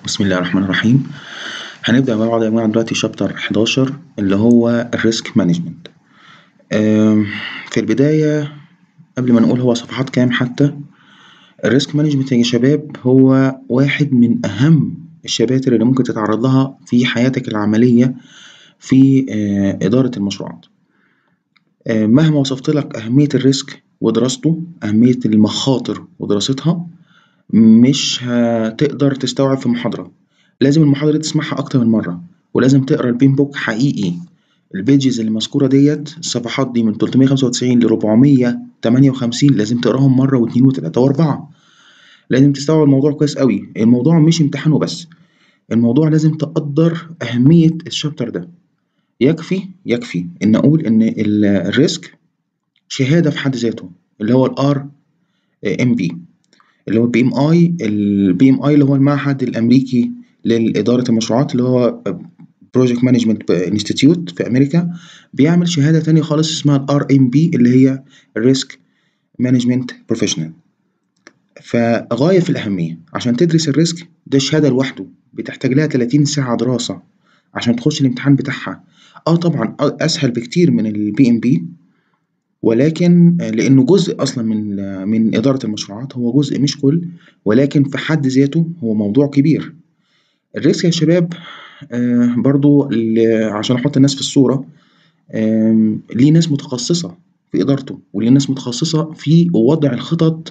بسم الله الرحمن الرحيم هنبدأ مع بعض يا جماعة دلوقتي شابتر 11 اللي هو الريسك مانجمنت في البداية قبل ما نقول هو صفحات كام حتى الريسك مانجمنت يا شباب هو واحد من أهم الشباتر اللي ممكن تتعرض لها في حياتك العملية في إدارة المشروعات مهما وصفت لك أهمية الريسك ودراسته أهمية المخاطر ودراستها مش هتقدر تستوعب في محاضرة لازم المحاضرة دي تسمعها أكتر من مرة ولازم تقرا البين بوك حقيقي البيجز اللي مذكورة ديت الصفحات دي من 395 ل 458 لازم تقراهم مرة واتنين وتلاتة وأربعة لازم تستوعب الموضوع كويس قوي الموضوع مش امتحان وبس الموضوع لازم تقدر أهمية الشابتر ده يكفي يكفي إن أقول إن الريسك شهادة في حد ذاته اللي هو الار ام بي اللي هو البي ام اي البي ام اي اللي هو المعهد الامريكي لاداره المشروعات اللي هو بروجكت مانجمنت انستيتيوت في امريكا بيعمل شهاده تانية خالص اسمها الار ام بي اللي هي ريسك مانجمنت بروفيشنال فغايه في الاهميه عشان تدرس الريسك ده شهاده لوحده بتحتاج لها 30 ساعه دراسه عشان تخش الامتحان بتاعها اه طبعا اسهل بكتير من البي ام بي ولكن لأنه جزء أصلا من من إدارة المشروعات هو جزء مش كل ولكن في حد ذاته هو موضوع كبير الريسك يا شباب برضو عشان أحط الناس في الصورة ليه ناس متخصصة في إدارته وليه ناس متخصصة في وضع الخطط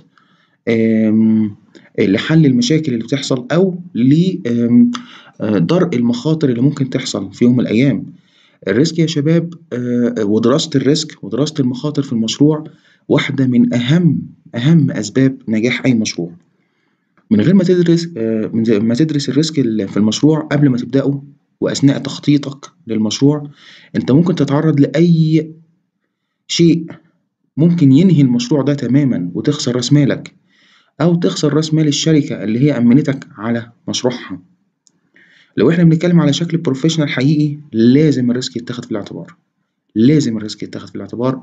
لحل المشاكل اللي بتحصل أو لدرء المخاطر اللي ممكن تحصل في يوم من الأيام الريسك يا شباب ودراسة الريسك ودراسة المخاطر في المشروع واحدة من أهم أهم أسباب نجاح أي مشروع من غير ما تدرس من ما تدرس الريسك في المشروع قبل ما تبدأه وأثناء تخطيطك للمشروع أنت ممكن تتعرض لأي شيء ممكن ينهي المشروع ده تماما وتخسر رأس مالك أو تخسر رأس مال الشركة اللي هي أمنتك على مشروعها لو احنا بنتكلم على شكل بروفيشنال حقيقي لازم الريسك يتاخد في الاعتبار لازم الريسك يتاخد في الاعتبار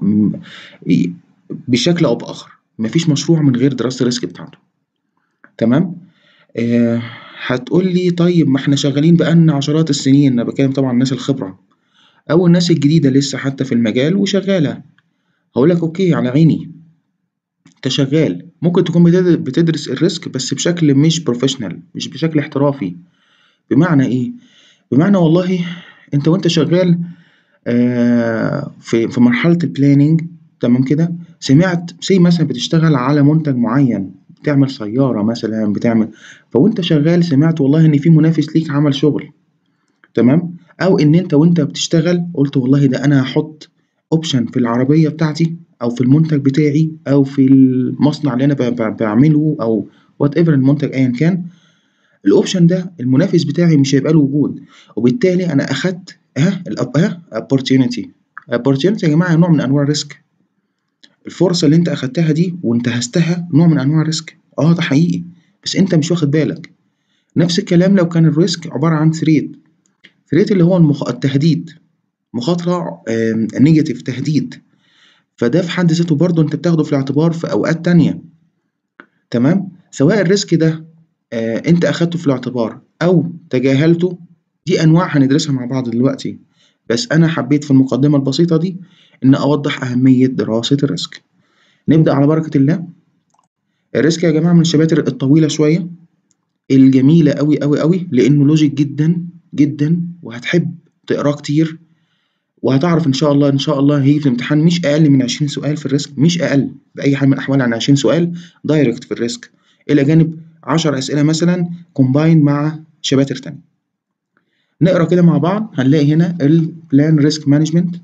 بشكل او باخر مفيش مشروع من غير دراسه الريسك بتاعته تمام آه هتقول لي طيب ما احنا شغالين بقالنا عشرات السنين انا بتكلم طبعا الناس الخبره او الناس الجديده لسه حتى في المجال وشغاله هقول لك اوكي على عيني انت شغال ممكن تكون بتدرس الريسك بس بشكل مش بروفيشنال مش بشكل احترافي بمعنى ايه بمعنى والله انت وانت شغال آه في في مرحله البلاننج تمام كده سمعت سي مثلا بتشتغل على منتج معين بتعمل سياره مثلا بتعمل فوانت شغال سمعت والله ان في منافس ليك عمل شغل تمام او ان انت وانت بتشتغل قلت والله ده انا هحط اوبشن في العربيه بتاعتي او في المنتج بتاعي او في المصنع اللي انا بعمله او وات ايفر المنتج ايا كان الاوبشن ده المنافس بتاعي مش هيبقى له وجود وبالتالي انا اخدت ها الاب ها opportunity opportunity يا جماعه نوع من انواع الريسك الفرصه اللي انت اخدتها دي وانتهزتها نوع من انواع الريسك اه ده حقيقي بس انت مش واخد بالك نفس الكلام لو كان الريسك عباره عن ثريت ثريت اللي هو المخ... التهديد مخاطره نيجاتيف تهديد فده في حد ذاته برضه انت بتاخده في الاعتبار في اوقات تانية تمام سواء الريسك ده آه انت اخدته في الاعتبار او تجاهلته دي انواع هندرسها مع بعض دلوقتي بس انا حبيت في المقدمه البسيطه دي ان اوضح اهميه دراسه الريسك نبدا على بركه الله الريسك يا جماعه من الشباتر الطويله شويه الجميله قوي قوي قوي لانه لوجيك جدا جدا وهتحب تقراه كتير وهتعرف ان شاء الله ان شاء الله هيجي في الامتحان مش اقل من 20 سؤال في الريسك مش اقل باي حال من الاحوال عن 20 سؤال دايركت في الريسك الى جانب 10 أسئلة مثلا كومباين مع شباتر تانية نقرا كده مع بعض هنلاقي هنا البلان ريسك مانجمنت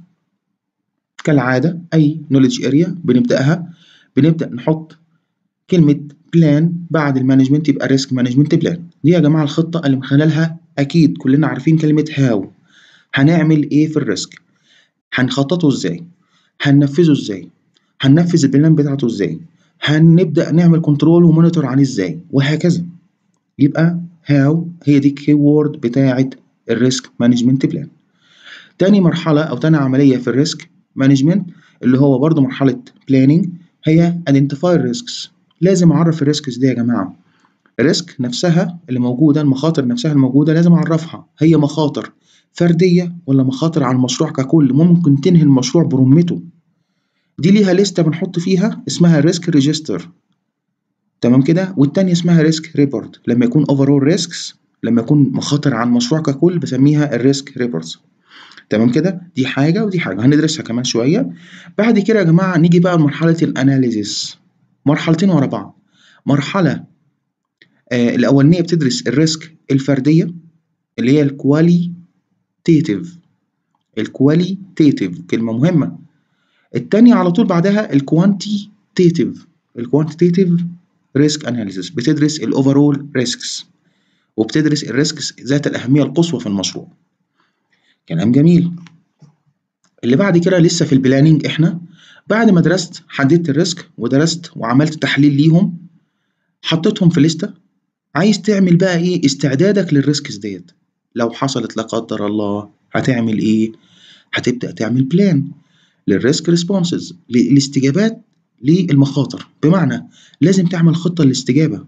كالعادة أي نوليدج اريا بنبدأها بنبدأ نحط كلمة بلان بعد المانجمنت يبقى ريسك مانجمنت بلان دي يا جماعة الخطة اللي من خلالها أكيد كلنا عارفين كلمة هاو هنعمل إيه في الريسك هنخططه إزاي هننفذه إزاي هننفذ البلان بتاعته إزاي هنبدأ نعمل كنترول ومونيتور عليه ازاي وهكذا يبقى هاو هي دي الكيورد بتاعة الريسك مانجمنت بلان تاني مرحلة أو تاني عملية في الريسك مانجمنت اللي هو برضو مرحلة بلاننج هي identify risks لازم أعرف الريسكس دي يا جماعة الريسك نفسها اللي موجودة المخاطر نفسها الموجودة لازم أعرفها هي مخاطر فردية ولا مخاطر على المشروع ككل ممكن تنهي المشروع برمته دي ليها لستة بنحط فيها اسمها ريسك ريجستر تمام كده والتانية اسمها ريسك ريبورت لما يكون اوفرول ريسكس لما يكون مخاطر على المشروع ككل بسميها الريسك ريبورتس تمام كده دي حاجة ودي حاجة هندرسها كمان شوية بعد كده يا جماعة نيجي بقى لمرحلة الأناليزيس مرحلتين ورا بعض مرحلة آه الأولانية بتدرس الريسك الفردية اللي هي الكواليتيتيف الكواليتيتيف كلمة مهمة التانية على طول بعدها الكوانتيتيف الكوانتيتيف ريسك اناليسيس بتدرس الاوفرول ريسكس وبتدرس الريسكس ذات الأهمية القصوى في المشروع كلام جميل اللي بعد كده لسه في البلاننج احنا بعد ما درست حددت الريسك ودرست وعملت تحليل ليهم حطيتهم في لستة عايز تعمل بقى ايه استعدادك للريسكس ديت لو حصلت لا قدر الله هتعمل ايه هتبدأ تعمل بلان للريسك ريسبونسز للاستجابات للمخاطر بمعنى لازم تعمل خطة للاستجابة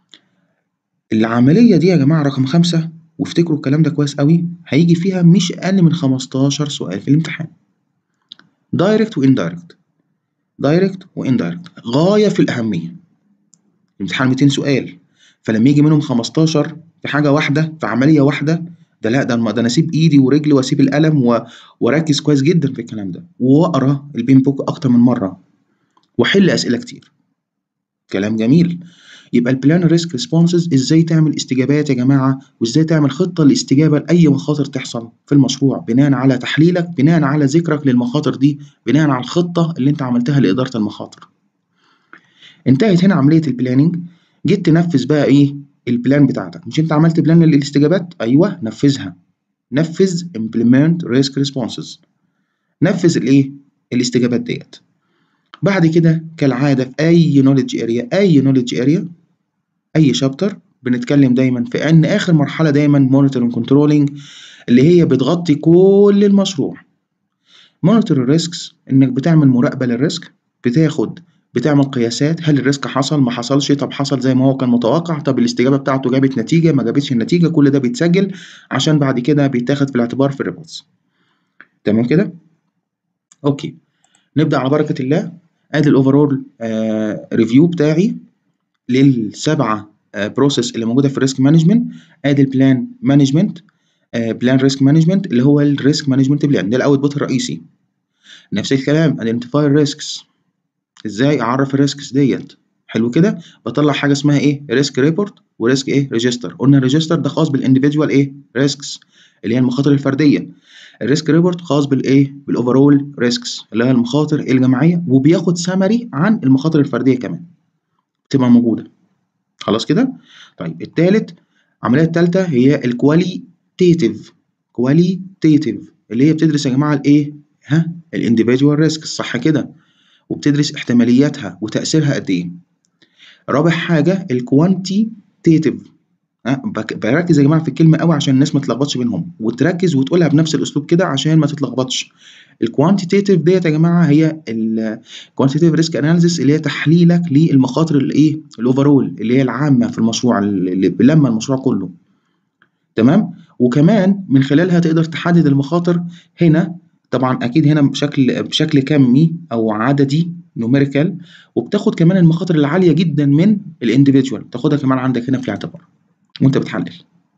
العملية دي يا جماعة رقم خمسة وافتكروا الكلام ده كويس قوي هيجي فيها مش أقل من 15 سؤال في الامتحان دايركت واندايركت دايركت واندايركت غاية في الأهمية الامتحان 200 سؤال فلما يجي منهم 15 في حاجة واحدة في عملية واحدة ده لا ده ده انا اسيب ايدي ورجلي واسيب القلم و... واركز كويس جدا في الكلام ده واقرا البين بوك اكتر من مره واحل اسئله كتير كلام جميل يبقى البلان ريسك ريسبونسز ازاي تعمل استجابات يا جماعه وازاي تعمل خطه لاستجابه لاي مخاطر تحصل في المشروع بناء على تحليلك بناء على ذكرك للمخاطر دي بناء على الخطه اللي انت عملتها لاداره المخاطر انتهت هنا عمليه البلاننج جيت تنفذ بقى ايه البلان بتاعتك مش انت عملت بلان للاستجابات ايوه نفذها نفذ implement risk responses نفذ الايه الاستجابات ديت بعد كده كالعاده في اي نوليدج اريا اي نوليدج اريا اي شابتر بنتكلم دايما في ان اخر مرحله دايما مونيتورنج كنترولينج اللي هي بتغطي كل المشروع مونيتور الريسكس انك بتعمل مراقبه للريسك بتاخد بتعمل قياسات هل الريسك حصل ما حصلش طب حصل زي ما هو كان متوقع طب الاستجابه بتاعته جابت نتيجه ما جابتش النتيجه كل ده بيتسجل عشان بعد كده بيتاخد في الاعتبار في الريبورتس تمام كده اوكي نبدا على بركه الله ادي الاوفرول ريفيو بتاعي للسبعه بروسيس اللي موجوده في الريسك مانجمنت ادي البلان مانجمنت بلان ريسك مانجمنت اللي هو الريسك مانجمنت بلان ده الاوتبوت الرئيسي نفس الكلام identify risks ازاي اعرف الريسكس ديت حلو كده بطلع حاجه اسمها ايه ريسك ريبورت وريسك ايه ريجستر قلنا الريجستر ده خاص بالانديفيدوال ايه ريسكس اللي هي المخاطر الفرديه الريسك ريبورت خاص بالايه بالاوفرول ريسكس اللي هي المخاطر الجماعيه وبياخد سمري عن المخاطر الفرديه كمان بتبقى موجوده خلاص كده طيب الثالث العمليه الثالثه هي الكواليتيتيف كواليتيتيف اللي هي بتدرس يا جماعه الايه ها الانديفيدوال ريسك صح كده وبتدرس احتمالياتها وتأثيرها قد إيه. رابع حاجة الكوانتيتيف أه بركز يا جماعة في الكلمة قوي عشان الناس ما تتلخبطش بينهم وتركز وتقولها بنفس الأسلوب كده عشان ما تتلخبطش. الكوانتيتيف ديت يا جماعة هي الكوانتيتيف ريسك اناليسيس اللي هي تحليلك للمخاطر الايه؟ الاوفرول اللي هي العامة في المشروع اللي لما المشروع كله. تمام؟ وكمان من خلالها تقدر تحدد المخاطر هنا طبعا اكيد هنا بشكل بشكل كمي او عددي نوميريكال وبتاخد كمان المخاطر العاليه جدا من الانديفيدوال تاخدها كمان عندك هنا في الاعتبار وانت بتحلل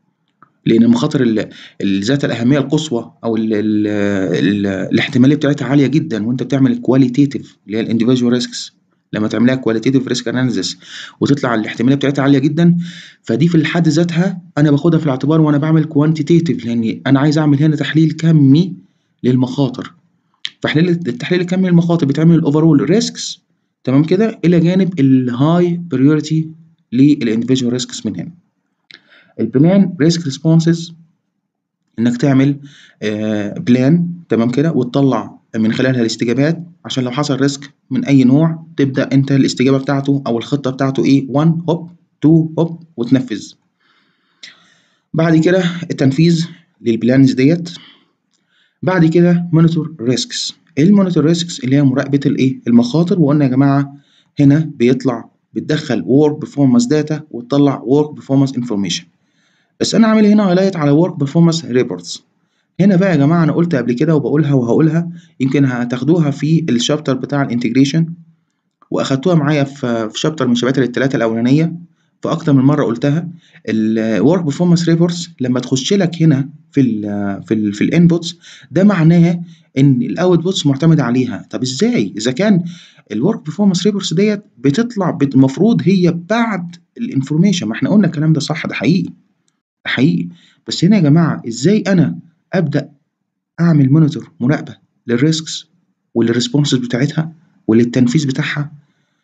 لان المخاطر ذات الاهميه القصوى او ال ال ال الاحتماليه بتاعتها عاليه جدا وانت بتعمل الكواليتيتيف اللي هي الانديفيدوال ريسكس لما تعملها كواليتيتيف ريسك اناليسيس وتطلع الاحتماليه بتاعتها عاليه جدا فدي في الحد ذاتها انا باخدها في الاعتبار وانا بعمل كوانتيتيف لاني انا عايز اعمل هنا تحليل كمي للمخاطر تحليل التحليل الكمي للمخاطر بيتعمل الاوفرول ريسكس تمام كده الى جانب الهاي بريورتي للانديفيدوال ريسكس من هنا البلان ريسك ريسبونسز انك تعمل آه بلان تمام كده وتطلع من خلالها الاستجابات عشان لو حصل ريسك من اي نوع تبدا انت الاستجابه بتاعته او الخطه بتاعته ايه 1 هوب 2 هوب وتنفذ بعد كده التنفيذ للبلانز ديت بعد كده مونيتور ريسكس ايه المونيتور ريسكس اللي هي مراقبه الايه المخاطر وقلنا يا جماعه هنا بيطلع بتدخل work performance data وتطلع work performance information بس انا عامل هنا هايلايت على work performance reports هنا بقى يا جماعه انا قلت قبل كده وبقولها وهقولها يمكن هتاخدوها في الشابتر بتاع الانتجريشن واخدتوها معايا في في شابتر من شباتر الثلاثه الاولانيه فاكتر من مره قلتها الورك performance ريبورتس لما تخش لك هنا في ال في ال في الانبوتس ده معناه ان الاوتبوتس معتمده عليها طب ازاي اذا كان الورك performance ريبورتس ديت بتطلع المفروض هي بعد الانفورميشن ما احنا قلنا الكلام ده صح ده حقيقي ده حقيقي بس هنا يا جماعه ازاي انا ابدا اعمل مونيتور مراقبه للريسكس وللريسبونسز بتاعتها وللتنفيذ بتاعها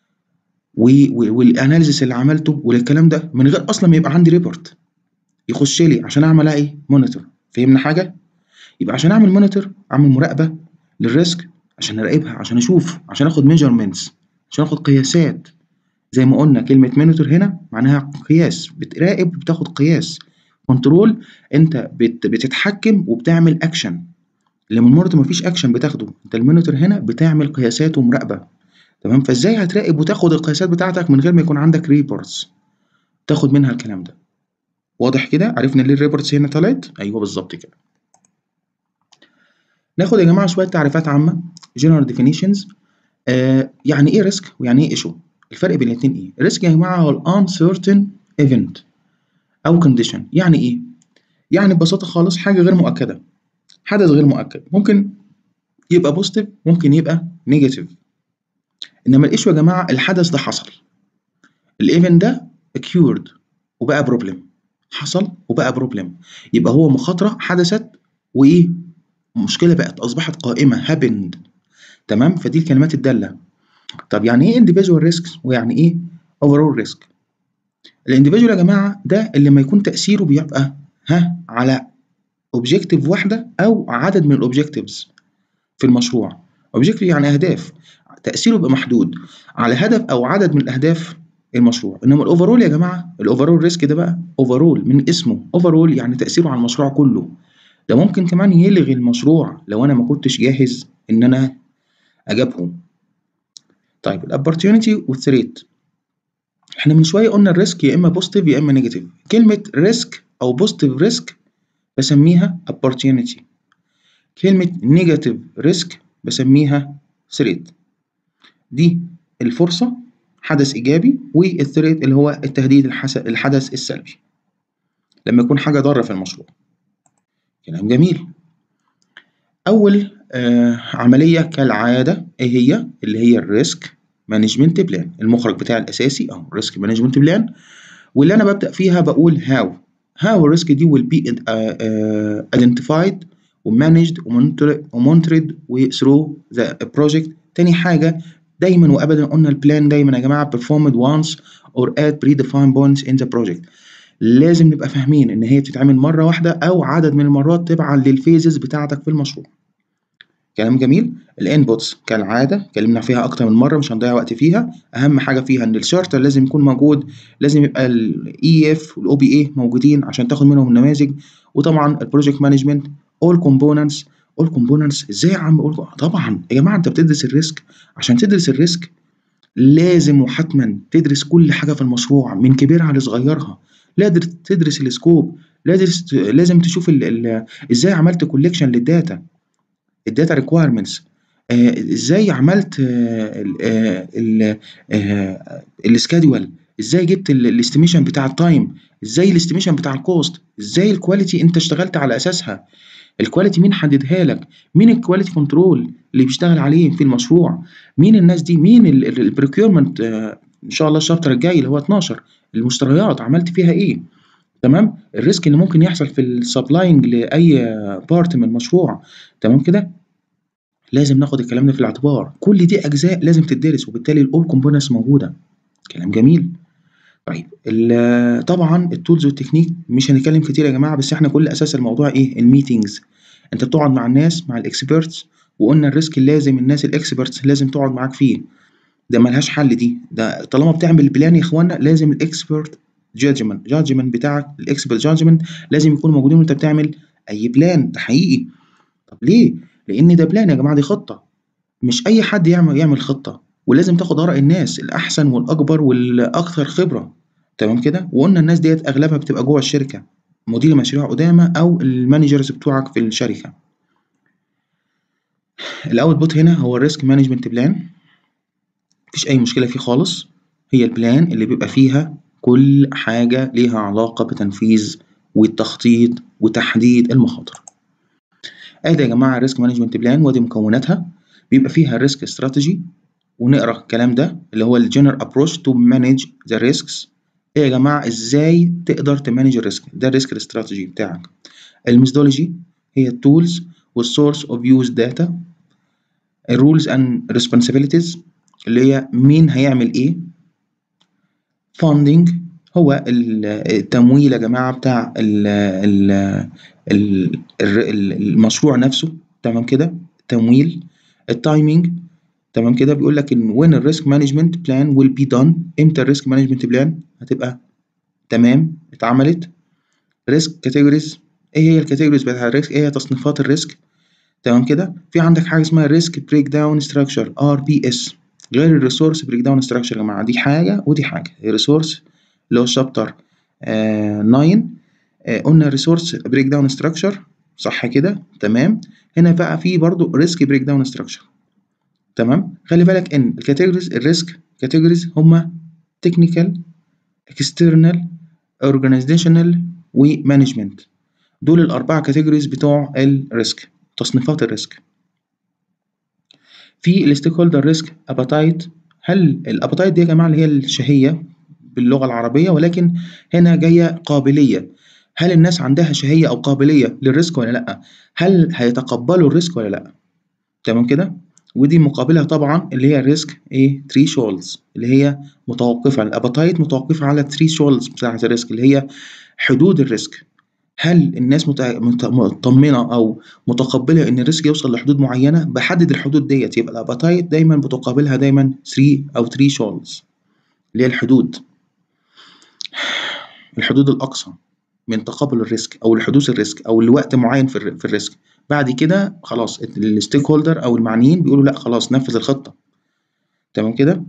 والاناليسيس اللي عملته وللكلام ده من غير اصلا ما يبقى عندي ريبورت يخش لي عشان اعمل ايه مونيتور فهمنا حاجه يبقى عشان اعمل مونيتور اعمل مراقبه للريسك عشان اراقبها عشان اشوف عشان اخد ميجرمنتس عشان اخد قياسات زي ما قلنا كلمه مونيتور هنا معناها قياس بتراقب بتاخد قياس كنترول انت بت بتتحكم وبتعمل اكشن لما المونيتور مفيش اكشن بتاخده انت المونيتور هنا بتعمل قياسات ومراقبه تمام فازاي هتراقب وتاخد القياسات بتاعتك من غير ما يكون عندك ريبورتس تاخد منها الكلام ده واضح كده عرفنا ليه الريبورتس هنا طلعت ايوه بالظبط كده ناخد يا جماعه شويه تعريفات عامه general definitions آه يعني ايه ريسك ويعني ايه ايشو الفرق بين الاثنين ايه الريسك يا جماعه هو uncertain event او condition يعني ايه يعني ببساطه خالص حاجه غير مؤكده حدث غير مؤكد ممكن يبقى بوزيتيف ممكن يبقى نيجاتيف انما الايشو يا جماعه الحدث ده حصل الايفنت ده occurred وبقى بروبلم حصل وبقى بروبلم يبقى هو مخاطره حدثت وايه مشكله بقت اصبحت قائمه happened تمام فدي الكلمات الداله طب يعني ايه individual risks ويعني ايه overall risk الانديفيدوال يا جماعه ده اللي ما يكون تاثيره بيبقى ها على اوبجيكتيف واحده او عدد من الاوبجيكتيفز في المشروع اوبجيكتيف يعني اهداف تاثيره بيبقى محدود على هدف او عدد من الاهداف المشروع انما الاوفرول يا جماعه الاوفرول ريسك ده بقى اوفرول من اسمه اوفرول يعني تاثيره على المشروع كله ده ممكن كمان يلغي المشروع لو انا ما كنتش جاهز ان انا اجابهه طيب الابورتيونيتي والثريت احنا من شويه قلنا الريسك يا اما بوزيتيف يا اما نيجاتيف كلمه ريسك او بوزيتيف ريسك بسميها opportunity كلمة نيجاتيف ريسك بسميها ثريت دي الفرصة حدث إيجابي والثريت اللي هو التهديد الحدث السلبي لما يكون حاجة ضارة في المشروع كلام جميل أول آه عملية كالعادة إيه هي اللي هي الريسك مانجمنت بلان المخرج بتاعي الأساسي أو ريسك مانجمنت بلان واللي أنا ببدأ فيها بقول هاو how risk دي will be uh, uh, identified وmanaged وmonitored through the project تاني حاجة دايما وأبدا قلنا البلان دايما يا جماعة performed once or at predefined points in the project لازم نبقى فاهمين إن هي بتتعمل مرة واحدة أو عدد من المرات تبعا للفيزز بتاعتك في المشروع كلام جميل الانبوتس كالعاده اتكلمنا فيها اكتر من مره مش هنضيع وقت فيها اهم حاجه فيها ان الشارتر لازم يكون موجود لازم يبقى الاي اف والاو بي اي موجودين عشان تاخد منهم النماذج وطبعا البروجكت مانجمنت اول كومبوننتس اول كومبوننتس ازاي يا عم اقول طبعا يا جماعه انت بتدرس الريسك عشان تدرس الريسك لازم وحتما تدرس كل حاجه في المشروع من كبيرها لصغيرها لازم تدرس السكوب لازم لازم تشوف ال ال ازاي عملت كوليكشن للداتا الداتا ريكويرمنتس ازاي عملت السكادول ازاي جبت الاستيميشن بتاع التايم ازاي الاستيميشن بتاع الكوست ازاي الكواليتي انت اشتغلت على اساسها الكواليتي مين حددها لك مين الكواليتي كنترول اللي بيشتغل عليه في المشروع مين الناس دي مين البريكيورمنت ان شاء الله الشابتر الجاي اللي هو 12 المشتريات عملت فيها ايه تمام الريسك اللي ممكن يحصل في السبلاينج لاي بارت من المشروع تمام كده لازم ناخد الكلام ده في الاعتبار كل دي اجزاء لازم تدرس وبالتالي الاول كومبوننتس موجوده كلام جميل طيب طبعا التولز والتكنيك مش هنتكلم كتير يا جماعه بس احنا كل اساس الموضوع ايه الميتينجز انت بتقعد مع الناس مع الاكسبيرتس وقلنا الريسك اللازم الناس الاكسبيرتس لازم تقعد معاك فيه ده ملهاش حل دي ده طالما بتعمل بلان يا اخوانا لازم الاكسبيرت جادجمنت جادجمنت بتاعك الاكسبرت جادجمنت لازم يكونوا موجودين وانت بتعمل اي بلان ده حقيقي طب ليه لان ده بلان يا جماعه دي خطه مش اي حد يعمل يعمل خطه ولازم تاخد آراء الناس الأحسن والأكبر والأكثر خبرة تمام كده وقلنا الناس ديت أغلبها بتبقى جوه الشركة مدير المشاريع قدامى أو المانجرز بتوعك في الشركة الأوتبوت هنا هو الريسك مانجمنت بلان مفيش أي مشكلة فيه خالص هي البلان اللي بيبقى فيها كل حاجة ليها علاقة بتنفيذ والتخطيط وتحديد المخاطر ادي يا جماعه الريسك مانجمنت بلان وادي مكوناتها بيبقى فيها الريسك استراتيجي ونقرا الكلام ده اللي هو الجنرال ابروش تو مانج ذا ريسكس ايه يا جماعه ازاي تقدر تمانج الريسك ده الريسك استراتيجي بتاعك الميثودولوجي هي التولز والسورس اوف يوز داتا الرولز اند ريسبونسابيلتيز اللي هي مين هيعمل ايه فاندنج هو التمويل يا جماعه بتاع ال ال المشروع نفسه تمام كده تمويل التايمينج تمام كده بيقول لك ان when الريسك مانجمنت بلان will be done امتى الريسك مانجمنت بلان هتبقى تمام اتعملت ريسك كاتيجوريز ايه هي الكاتيجوريز بتاعت الريسك ايه هي تصنيفات الريسك تمام كده في عندك حاجه اسمها ريسك بريك داون ستراكشر ار بي اس غير الريسورس بريك داون ستراكشر يا جماعه دي حاجه ودي حاجه الريسورس اللي هو الشابتر 9 آه قلنا ريسورس بريك داون ستراكشر صح كده تمام هنا بقى في برضو ريسك بريك داون ستراكشر تمام خلي بالك ان الكاتيجوريز الريسك كاتيجوريز هما تكنيكال اكسترنال اورجانيزيشنال ومانجمنت دول الاربعه كاتيجوريز بتوع الريسك تصنيفات الريسك في الستيك هولدر ريسك اباتايت هل الاباتايت دي يا جماعه اللي هي الشهيه باللغه العربيه ولكن هنا جايه قابليه هل الناس عندها شهيه او قابليه للريسك ولا لا هل هيتقبلوا الريسك ولا لا تمام كده ودي مقابلها طبعا اللي هي الريسك ايه تري شولز اللي هي متوقفه الاباتايت متوقفه على التري شولز بتاعه الريسك اللي هي حدود الريسك هل الناس مطمنه او متقبله ان الريسك يوصل لحدود معينه بحدد الحدود ديت يبقى الاباتايت دايما بتقابلها دايما 3 او 3 شولز اللي هي الحدود الحدود الاقصى من تقبل الريسك او لحدوث الريسك او لوقت معين في, في الريسك بعد كده خلاص الستيك هولدر او المعنيين بيقولوا لا خلاص نفذ الخطه تمام كده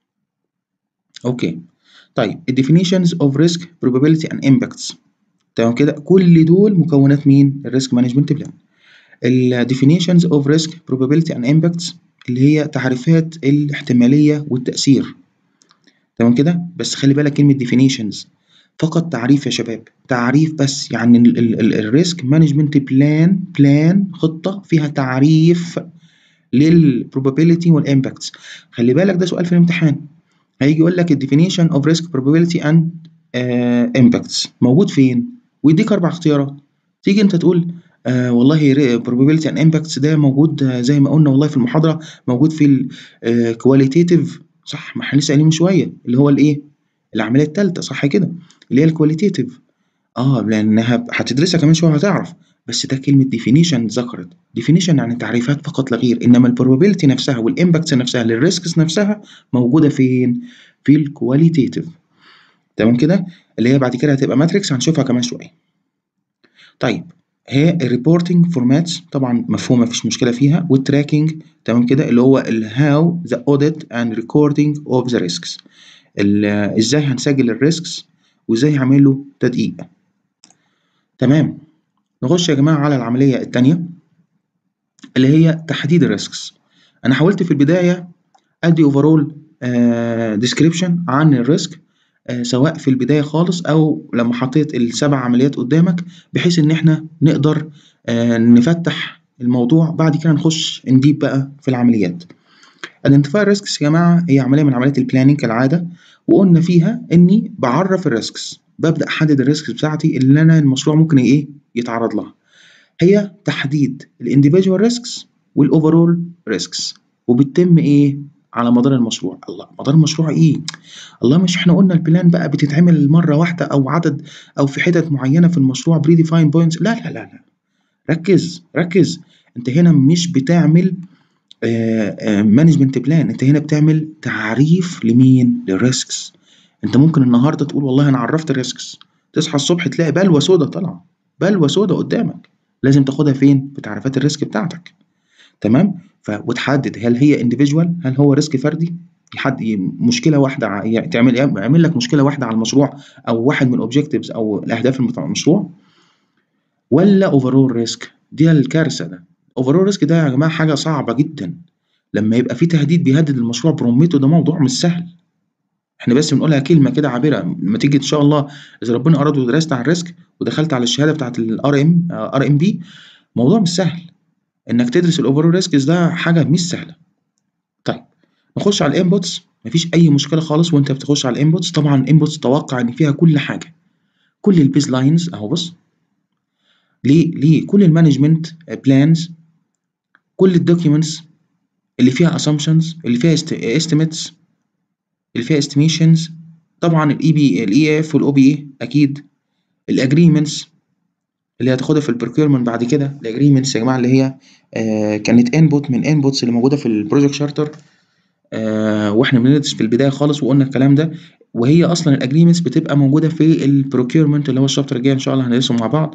اوكي طيب الديفينيشنز اوف ريسك probability and impacts تمام كده كل دول مكونات مين الريسك مانجمنت بلان الديفينيشنز اوف ريسك probability and impacts اللي هي تعريفات الاحتماليه والتاثير تمام كده بس خلي بالك كلمه definitions فقط تعريف يا شباب تعريف بس يعني الريسك مانجمنت بلان بلان خطه فيها تعريف للبروبابيلتي والامباكتس خلي بالك ده سؤال في الامتحان هيجي يقول لك الديفينيشن اوف ريسك probability اند امباكتس موجود فين ويديك اربع اختيارات تيجي انت تقول آه والله probability and impacts ده موجود آه زي ما قلنا والله في المحاضره موجود في الكواليتيتيف صح ما احنا لسه قايلين من شويه اللي هو الايه العمليه الثالثه صح كده اللي هي الكواليتيتيف اه لانها هتدرسها كمان شويه هتعرف بس ده كلمه ديفينيشن ذكرت ديفينيشن يعني تعريفات فقط لا غير انما البروبابيلتي نفسها والامباكتس نفسها للريسكس نفسها موجوده فين في الكواليتيتيف تمام كده اللي هي بعد كده هتبقى ماتريكس هنشوفها كمان شويه طيب هي الريبورتنج فورماتس طبعا مفهومه مفيش مشكله فيها والتراكنج تمام كده اللي هو الهاو ذا اوديت اند ريكوردنج اوف ذا ريسكس ازاي هنسجل الريسكس وازاي هعمل له تدقيق تمام نخش يا جماعه على العمليه الثانيه اللي هي تحديد الريسكس انا حاولت في البدايه ادي اوفرول ديسكريبشن عن الريسك آه سواء في البدايه خالص او لما حطيت السبع عمليات قدامك بحيث ان احنا نقدر آه نفتح الموضوع بعد كده نخش نديب بقى في العمليات identify risks يا جماعه هي عمليه من عمليات البلاننج كالعاده وقلنا فيها اني بعرف الريسكس ببدا احدد الريسكس بتاعتي اللي انا المشروع ممكن ايه يتعرض لها هي تحديد الانديفيدوال ريسكس والاوفرول ريسكس وبتتم ايه على مدار المشروع الله مدار المشروع ايه الله مش احنا قلنا البلان بقى بتتعمل مره واحده او عدد او في حتت معينه في المشروع بري ديفاين بوينتس لا لا لا لا ركز ركز انت هنا مش بتعمل مانجمنت بلان انت هنا بتعمل تعريف لمين للريسكس انت ممكن النهارده تقول والله انا عرفت الريسكس تصحى الصبح تلاقي بلوه سودا طالعه بلوه سودا قدامك لازم تاخدها فين في تعريفات الريسك بتاعتك تمام ف وتحدد هل هي individual هل هو ريسك فردي حد مشكله واحده ع- يعني تعمل يعمل لك مشكله واحده على المشروع او واحد من الاوبجكتيفز او الاهداف بتاع المشروع ولا اوفرول ريسك دي الكارثه ده اوفرول ريسك ده يا جماعه حاجه صعبه جدا لما يبقى في تهديد بيهدد المشروع برمته ده موضوع مش سهل احنا بس بنقولها كلمه كده عابره لما تيجي ان شاء الله اذا ربنا اراد ودرست على الريسك ودخلت على الشهاده بتاعت الار ام ار ام بي موضوع مش سهل انك تدرس الاوفرول ريسكس ده حاجه مش سهله طيب نخش على الانبوتس مفيش اي مشكله خالص وانت بتخش على الانبوتس طبعا الانبوتس توقع ان فيها كل حاجه كل البيز لاينز اهو بص ليه ليه كل المانجمنت بلانز كل الدوكيومنتس اللي فيها assumptions اللي فيها estimates اللي فيها estimations طبعا الاي بي الاي اف والاو بي اي اكيد الاجريمنتس اللي هتاخدها في البروكيرمنت بعد كده الاجريمنتس يا جماعه اللي هي آه كانت انبوت من انبوتس اللي موجوده في البروجكت شارتر آه واحنا بندرس في البدايه خالص وقلنا الكلام ده وهي اصلا الاجريمنتس بتبقى موجوده في البروكيرمنت اللي هو الشابتر الجاي ان شاء الله هندرسه مع بعض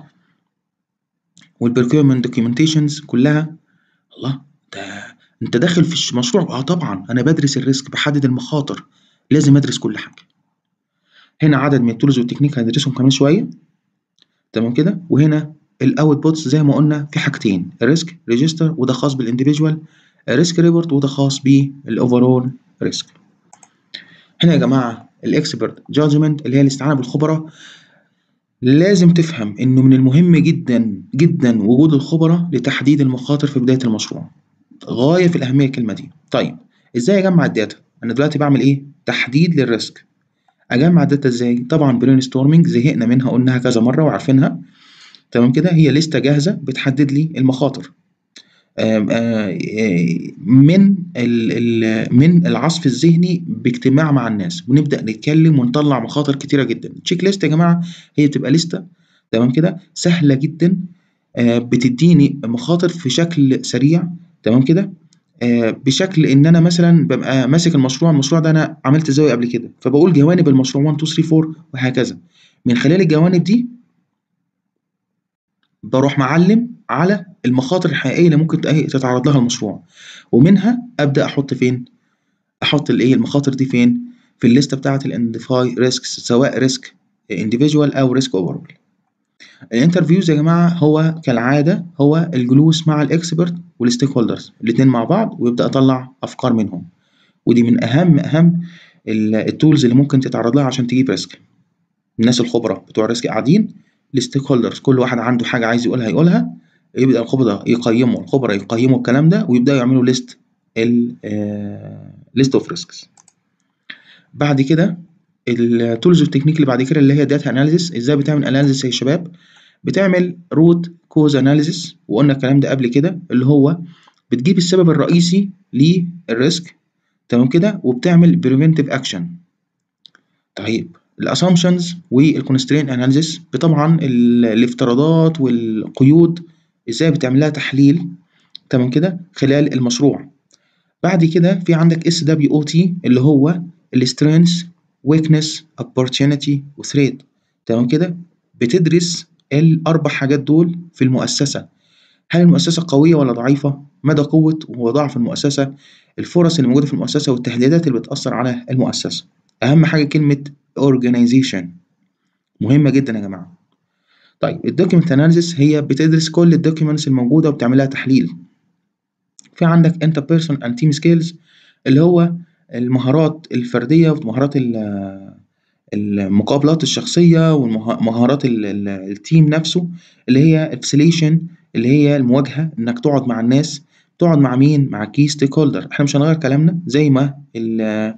والبروكيرمنت دوكيومنتيشنز كلها الله ده انت داخل في مشروع اه طبعا انا بدرس الريسك بحدد المخاطر لازم ادرس كل حاجه هنا عدد من التولز والتكنيك هندرسهم كمان شويه تمام كده وهنا الاوت بوتس زي ما قلنا في حاجتين الريسك ريجستر وده خاص بالانديفيدوال الريسك ريبورت وده خاص بالاوفرول ريسك هنا يا جماعه الاكسبرت جادجمنت اللي هي الاستعانه بالخبراء لازم تفهم انه من المهم جدا جدا وجود الخبراء لتحديد المخاطر في بدايه المشروع غايه في الاهميه الكلمه دي طيب ازاي اجمع الداتا انا دلوقتي بعمل ايه تحديد للريسك اجمع الداتا ازاي طبعا برين ستورمنج زهقنا منها قلناها كذا مره وعارفينها تمام كده هي لسته جاهزه بتحدد لي المخاطر آم آم من من العصف الذهني باجتماع مع الناس ونبدا نتكلم ونطلع مخاطر كتيره جدا تشيك ليست يا جماعه هي بتبقى لسته تمام كده سهله جدا بتديني مخاطر في شكل سريع تمام كده بشكل ان انا مثلا ببقى ماسك المشروع المشروع ده انا عملت زاويه قبل كده فبقول جوانب المشروع 1 2 3 4 وهكذا من خلال الجوانب دي بروح معلم على المخاطر الحقيقيه اللي ممكن تتعرض لها المشروع ومنها ابدا احط فين احط الايه المخاطر دي فين في الليسته بتاعه الانديفاي ريسكس سواء ريسك انديفيدوال او ريسك اوفرول الانترفيوز يا جماعه هو كالعاده هو الجلوس مع الاكسبرت والستيك هولدرز الاثنين مع بعض ويبدا اطلع افكار منهم ودي من اهم اهم التولز اللي ممكن تتعرض لها عشان تجيب ريسك الناس الخبراء بتوع الريسك قاعدين الستيك هولدرز كل واحد عنده حاجه عايز يقولها يقولها يبدا الخبراء يقيموا الخبراء يقيموا الكلام ده ويبداوا يعملوا ليست ال ليست اوف ريسكس بعد كده التولز والتكنيك اللي بعد كده اللي هي داتا اناليسيس ازاي بتعمل اناليسيس يا شباب بتعمل روت كوز اناليسيس وقلنا الكلام ده قبل كده اللي هو بتجيب السبب الرئيسي للريسك تمام كده وبتعمل بريفنتيف اكشن طيب الاسامبشنز والكونسترين اناليسيس طبعا الافتراضات والقيود ازاي بتعمل لها تحليل تمام كده خلال المشروع بعد كده في عندك اس دبليو او تي اللي هو السترينث ويكنس opportunity وثريت تمام كده بتدرس الاربع حاجات دول في المؤسسه هل المؤسسه قويه ولا ضعيفه مدى قوه وضعف المؤسسه الفرص اللي موجوده في المؤسسه والتهديدات اللي بتاثر على المؤسسه اهم حاجه كلمه organization مهمه جدا يا جماعه طيب الدوكيمنت اناليسيس هي بتدرس كل الدوكيومنتس الموجوده وبتعملها تحليل في عندك انت بيرسون اند تيم سكيلز اللي هو المهارات الفرديه ومهارات المقابلات الشخصيه ومهارات التيم نفسه اللي هي الفاسيليشن اللي هي المواجهه انك تقعد مع الناس تقعد مع مين مع كي ستيك هولدر احنا مش هنغير كلامنا زي ما ال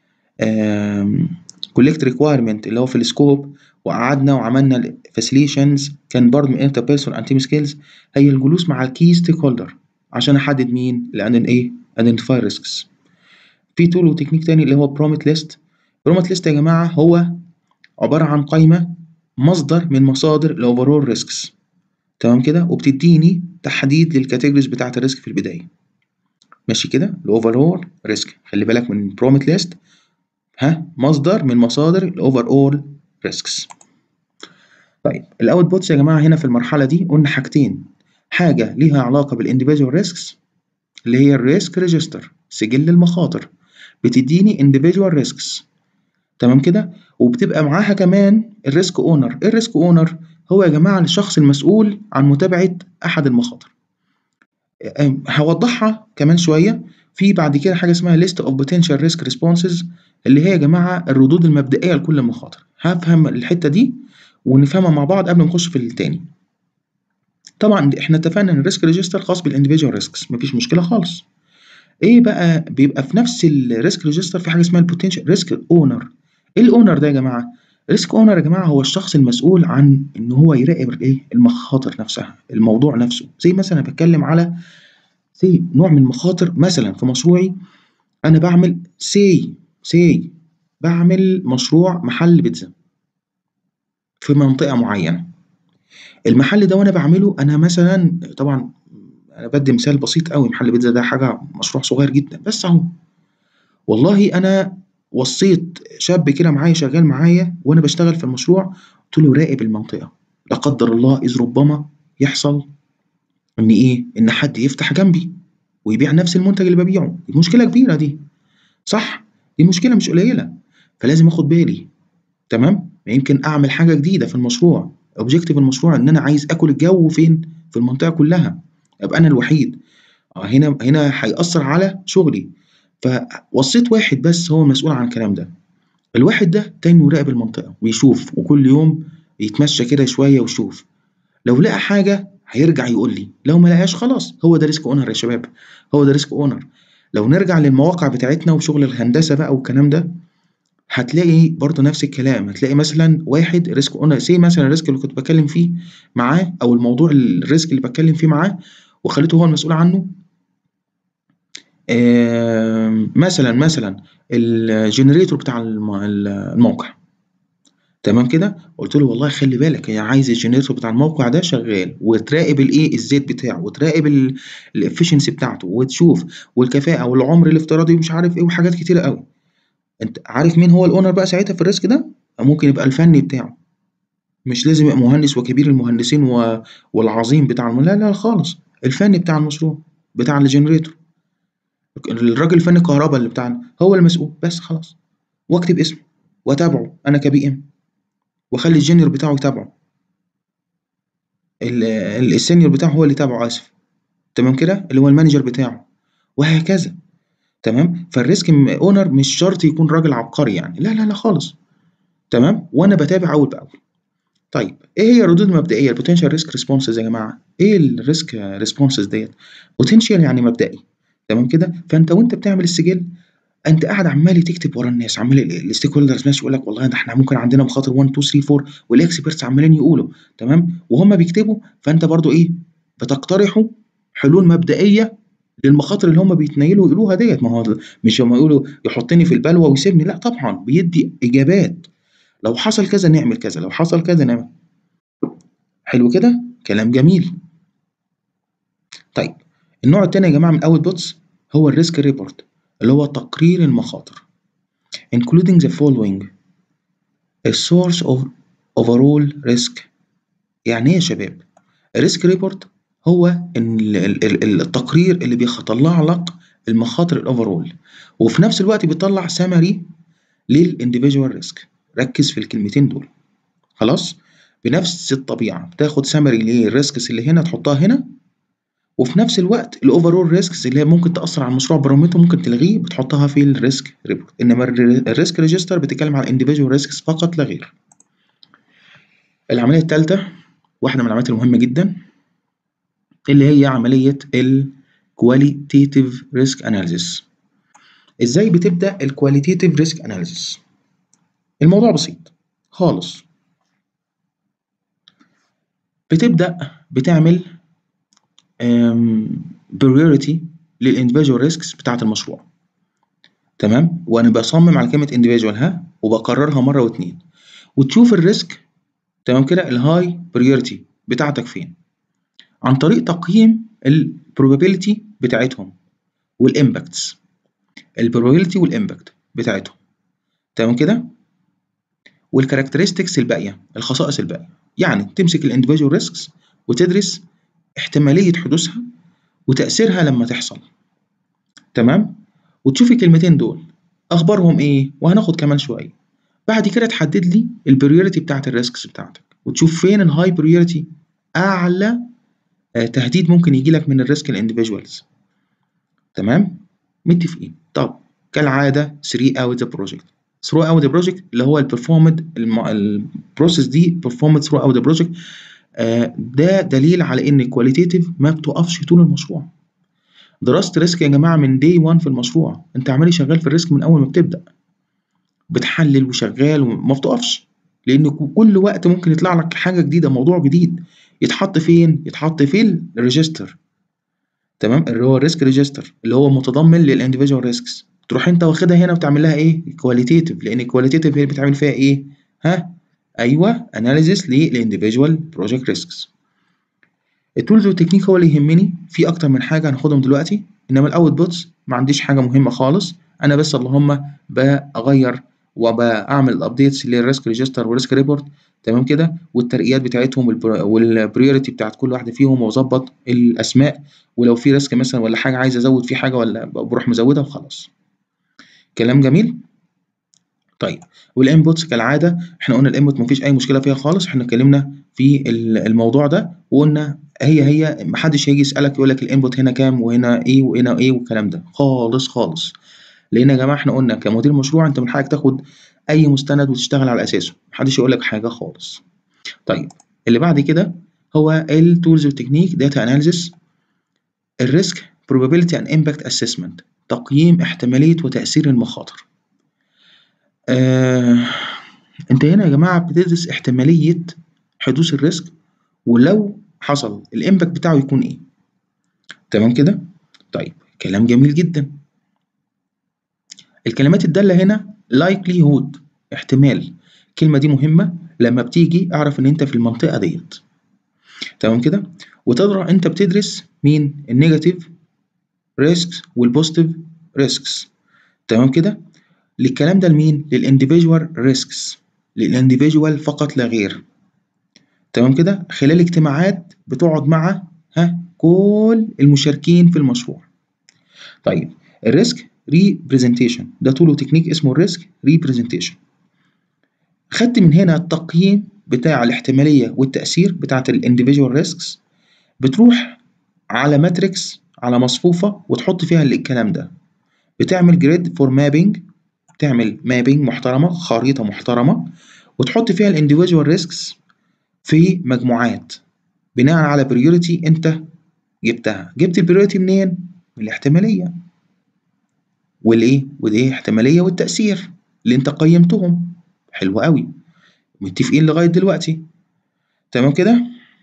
كولكت ريكوايرمنت اللي هو في السكوب وقعدنا وعملنا الفاسيليشنز كان برضه من انتر بيرسون اند تيم سكيلز هي الجلوس مع الكي ستيك هولدر عشان احدد مين لان ايه ايدنتيفاي ريسكس في تول وتكنيك تاني اللي هو برومت ليست برومت ليست يا جماعه هو عباره عن قائمه مصدر من مصادر الاوفرول ريسكس تمام كده وبتديني تحديد للكاتيجوريز بتاعه الريسك في البدايه ماشي كده الاوفرول ريسك خلي بالك من برومت ليست ها مصدر من مصادر الاوفر اول ريسكس طيب الاوت بوتس يا جماعه هنا في المرحله دي قلنا حاجتين حاجه ليها علاقه بالانديفيدوال ريسكس اللي هي الريسك ريجستر سجل المخاطر بتديني individual risks تمام كده وبتبقى معاها كمان الريسك اونر ايه الريسك اونر هو يا جماعه الشخص المسؤول عن متابعه احد المخاطر أم، هوضحها كمان شويه في بعد كده حاجه اسمها list of potential risk responses اللي هي يا جماعه الردود المبدئيه لكل المخاطر هفهم الحته دي ونفهمها مع بعض قبل ما نخش في التاني طبعا احنا اتفقنا ان الريسك ريجستر خاص بالانديفيدوال ريسكس مفيش مشكله خالص ايه بقى بيبقى في نفس الريسك ريجستر في حاجه اسمها البوتنشال ريسك اونر ايه الاونر ده يا جماعه ريسك اونر يا جماعه هو الشخص المسؤول عن ان هو يراقب الايه المخاطر نفسها الموضوع نفسه زي مثلا أنا بتكلم على سي نوع من المخاطر مثلا في مشروعي انا بعمل سي سي بعمل مشروع محل بيتزا في منطقه معينه المحل ده وانا بعمله انا مثلا طبعا انا بدي مثال بسيط قوي محل بيتزا ده حاجه مشروع صغير جدا بس اهو والله انا وصيت شاب كده معايا شغال معايا وانا بشتغل في المشروع قلت له راقب المنطقه لا قدر الله اذ ربما يحصل ان ايه ان حد يفتح جنبي ويبيع نفس المنتج اللي ببيعه دي مشكله كبيره دي صح دي مشكله مش قليله فلازم اخد بالي تمام يمكن اعمل حاجه جديده في المشروع اوبجيكتيف المشروع ان انا عايز اكل الجو فين في المنطقه كلها ابقى انا الوحيد آه هنا هنا هيأثر على شغلي فوصيت واحد بس هو مسؤول عن الكلام ده الواحد ده تاني يراقب المنطقه ويشوف وكل يوم يتمشى كده شويه ويشوف لو لقى حاجه هيرجع يقول لي لو ما لقاش خلاص هو ده ريسك اونر يا شباب هو ده ريسك اونر لو نرجع للمواقع بتاعتنا وشغل الهندسه بقى والكلام ده هتلاقي برضه نفس الكلام هتلاقي مثلا واحد ريسك اونر سي مثلا الريسك اللي كنت بتكلم فيه معاه او الموضوع الريسك اللي بتكلم فيه معاه وخليته هو المسؤول عنه آم، مثلا مثلا الجنريتور بتاع الم- الموقع تمام كده قلت له والله خلي بالك هي عايز الجنريتور بتاع الموقع ده شغال وتراقب الايه الزيت بتاعه وتراقب الافشنسي بتاعته وتشوف والكفاءه والعمر الافتراضي ومش عارف ايه وحاجات كتيره قوي انت عارف مين هو الاونر بقى ساعتها في الريسك ده ممكن يبقى الفني بتاعه مش لازم يبقى مهندس وكبير المهندسين و... والعظيم بتاع الم... لا لا خالص الفني بتاع المشروع بتاع الجنريتور الراجل الفني الكهرباء اللي بتاعنا هو المسؤول بس خلاص واكتب اسمه واتابعه انا كبي ام واخلي الجونيور بتاعه يتابعه ال- ال- السينيور بتاعه هو اللي يتابعه اسف تمام كده اللي هو المانجر بتاعه وهكذا تمام فالريسك اونر مش شرط يكون راجل عبقري يعني لا لا لا خالص تمام وانا بتابع اول باول طيب ايه هي الردود المبدئيه البوتنشال ريسك ريسبونسز يا جماعه ايه الريسك ريسبونسز ديت بوتنشال يعني مبدئي تمام كده فانت وانت بتعمل السجل انت قاعد عمال تكتب ورا الناس عمال الستيك هولدرز ماشي يقول لك والله ده احنا ممكن عندنا مخاطر 1 2 3 4 والاكسبرتس عمالين يقولوا تمام وهم بيكتبوا فانت برضو ايه بتقترحوا حلول مبدئيه للمخاطر اللي هم بيتنيلوا يقولوها ديت ما هو مش هم يقولوا يحطني في البلوه ويسيبني لا طبعا بيدي اجابات لو حصل كذا نعمل كذا لو حصل كذا نعمل حلو كده كلام جميل طيب النوع التاني يا جماعه من الاوت بوتس هو الريسك ريبورت اللي هو تقرير المخاطر including the following a source of overall risk يعني ايه يا شباب الريسك ريبورت هو إن ال- ال- ال- التقرير اللي بيطلع لك المخاطر الاوفرول وفي نفس الوقت بيطلع سمري للانديفيدوال ريسك ركز في الكلمتين دول خلاص بنفس الطبيعه بتاخد سمري للريسكس اللي هنا تحطها هنا وفي نفس الوقت الاوفرول ريسكس اللي هي ممكن تاثر على المشروع برمته ممكن تلغيه بتحطها في الريسك ريبورت انما الريسك ريجستر بتتكلم على الانديفيدوال ريسكس فقط لا غير العمليه الثالثه واحده من العمليات المهمه جدا اللي هي عمليه الكواليتيتيف ريسك اناليسيس ازاي بتبدا الكواليتيتيف ريسك اناليسيس الموضوع بسيط خالص بتبدا بتعمل بريوريتي للانديفيدوال ريسكس بتاعه المشروع تمام وانا بصمم على كلمه individual ها وبكررها مره واتنين وتشوف الريسك تمام كده الهاي بريوريتي بتاعتك فين عن طريق تقييم البروبابيلتي بتاعتهم والامباكتس البروبابيلتي والامباكت بتاعتهم تمام كده والكاركترستكس الباقيه الخصائص الباقيه يعني تمسك الانديفيدوال ريسكس وتدرس احتماليه حدوثها وتاثيرها لما تحصل تمام وتشوف الكلمتين دول اخبارهم ايه وهناخد كمان شويه بعد كده تحدد لي البريوريتي بتاعت الريسكس بتاعتك وتشوف فين الهاي بريوريتي اعلى آه، تهديد ممكن يجي لك من الريسك الانديفيدوالز تمام متفقين طب كالعاده 3 اوت ذا بروجكت ثرو اوت ذا بروجكت اللي هو البرفورمد البروسيس دي بيرفورمد ثرو اوت ذا بروجكت ده دليل على ان الكواليتيتيف ما بتقفش طول المشروع دراسه ريسك يا جماعه من دي 1 في المشروع انت عمال شغال في الريسك من اول ما بتبدا بتحلل وشغال وما بتقفش لان كل وقت ممكن يطلع لك حاجه جديده موضوع جديد يتحط فين يتحط في الريجستر تمام اللي هو الريسك ريجستر اللي هو متضمن للانديفيدوال ريسكس تروح انت واخدها هنا وتعمل لها ايه كواليتيتيف لان الكواليتيتيف هي بتعمل فيها ايه ها ايوه اناليسيس للانديفيدوال بروجكت ريسكس التولز والتكنيك هو اللي يهمني في اكتر من حاجه هناخدهم دلوقتي انما الاوت بوتس ما عنديش حاجه مهمه خالص انا بس اللهم بغير وبعمل الابديتس للريسك ريجستر والريسك ريبورت تمام كده والترقيات بتاعتهم والبريوريتي بتاعت كل واحده فيهم واظبط الاسماء ولو في ريسك مثلا ولا حاجه عايز ازود فيه حاجه ولا بروح مزودها وخلاص كلام جميل طيب والانبوتس كالعاده احنا قلنا الانبوت مفيش اي مشكله فيها خالص احنا اتكلمنا في الموضوع ده وقلنا هي هي محدش هيجي يسالك يقول لك الانبوت هنا كام وهنا ايه وهنا ايه والكلام ده خالص خالص لان يا جماعه احنا قلنا كمدير مشروع انت من حقك تاخد اي مستند وتشتغل على اساسه محدش يقول لك حاجه خالص طيب اللي بعد كده هو التولز والتكنيك داتا اناليسيس الريسك probability and impact assessment تقييم احتماليه وتاثير المخاطر آه، انت هنا يا جماعه بتدرس احتماليه حدوث الريسك ولو حصل الامباكت بتاعه يكون ايه تمام كده طيب كلام جميل جدا الكلمات الدالة هنا likelihood احتمال الكلمة دي مهمة لما بتيجي اعرف ان انت في المنطقة ديت تمام كده وتدرى انت بتدرس مين النيجاتيف ريسكس والبوزيتيف ريسكس تمام كده للكلام ده لمين للانديفيدوال ريسكس للانديفيدوال فقط لا غير تمام كده خلال اجتماعات بتقعد مع ها كل المشاركين في المشروع طيب الريسك ريبريزنتيشن ده طوله تكنيك اسمه الريسك ريبريزنتيشن خدت من هنا التقييم بتاع الاحتمالية والتأثير بتاعت الانديفيدوال ريسكس بتروح على ماتريكس على مصفوفة وتحط فيها الكلام ده بتعمل جريد فور مابينج تعمل مابينج محترمة خريطة محترمة وتحط فيها الانديفيدوال ريسكس في مجموعات بناء على بريوريتي انت جبتها جبت البريوريتي منين من الاحتمالية والايه والايه احتماليه والتاثير اللي انت قيمتهم حلو قوي متفقين لغايه دلوقتي تمام كده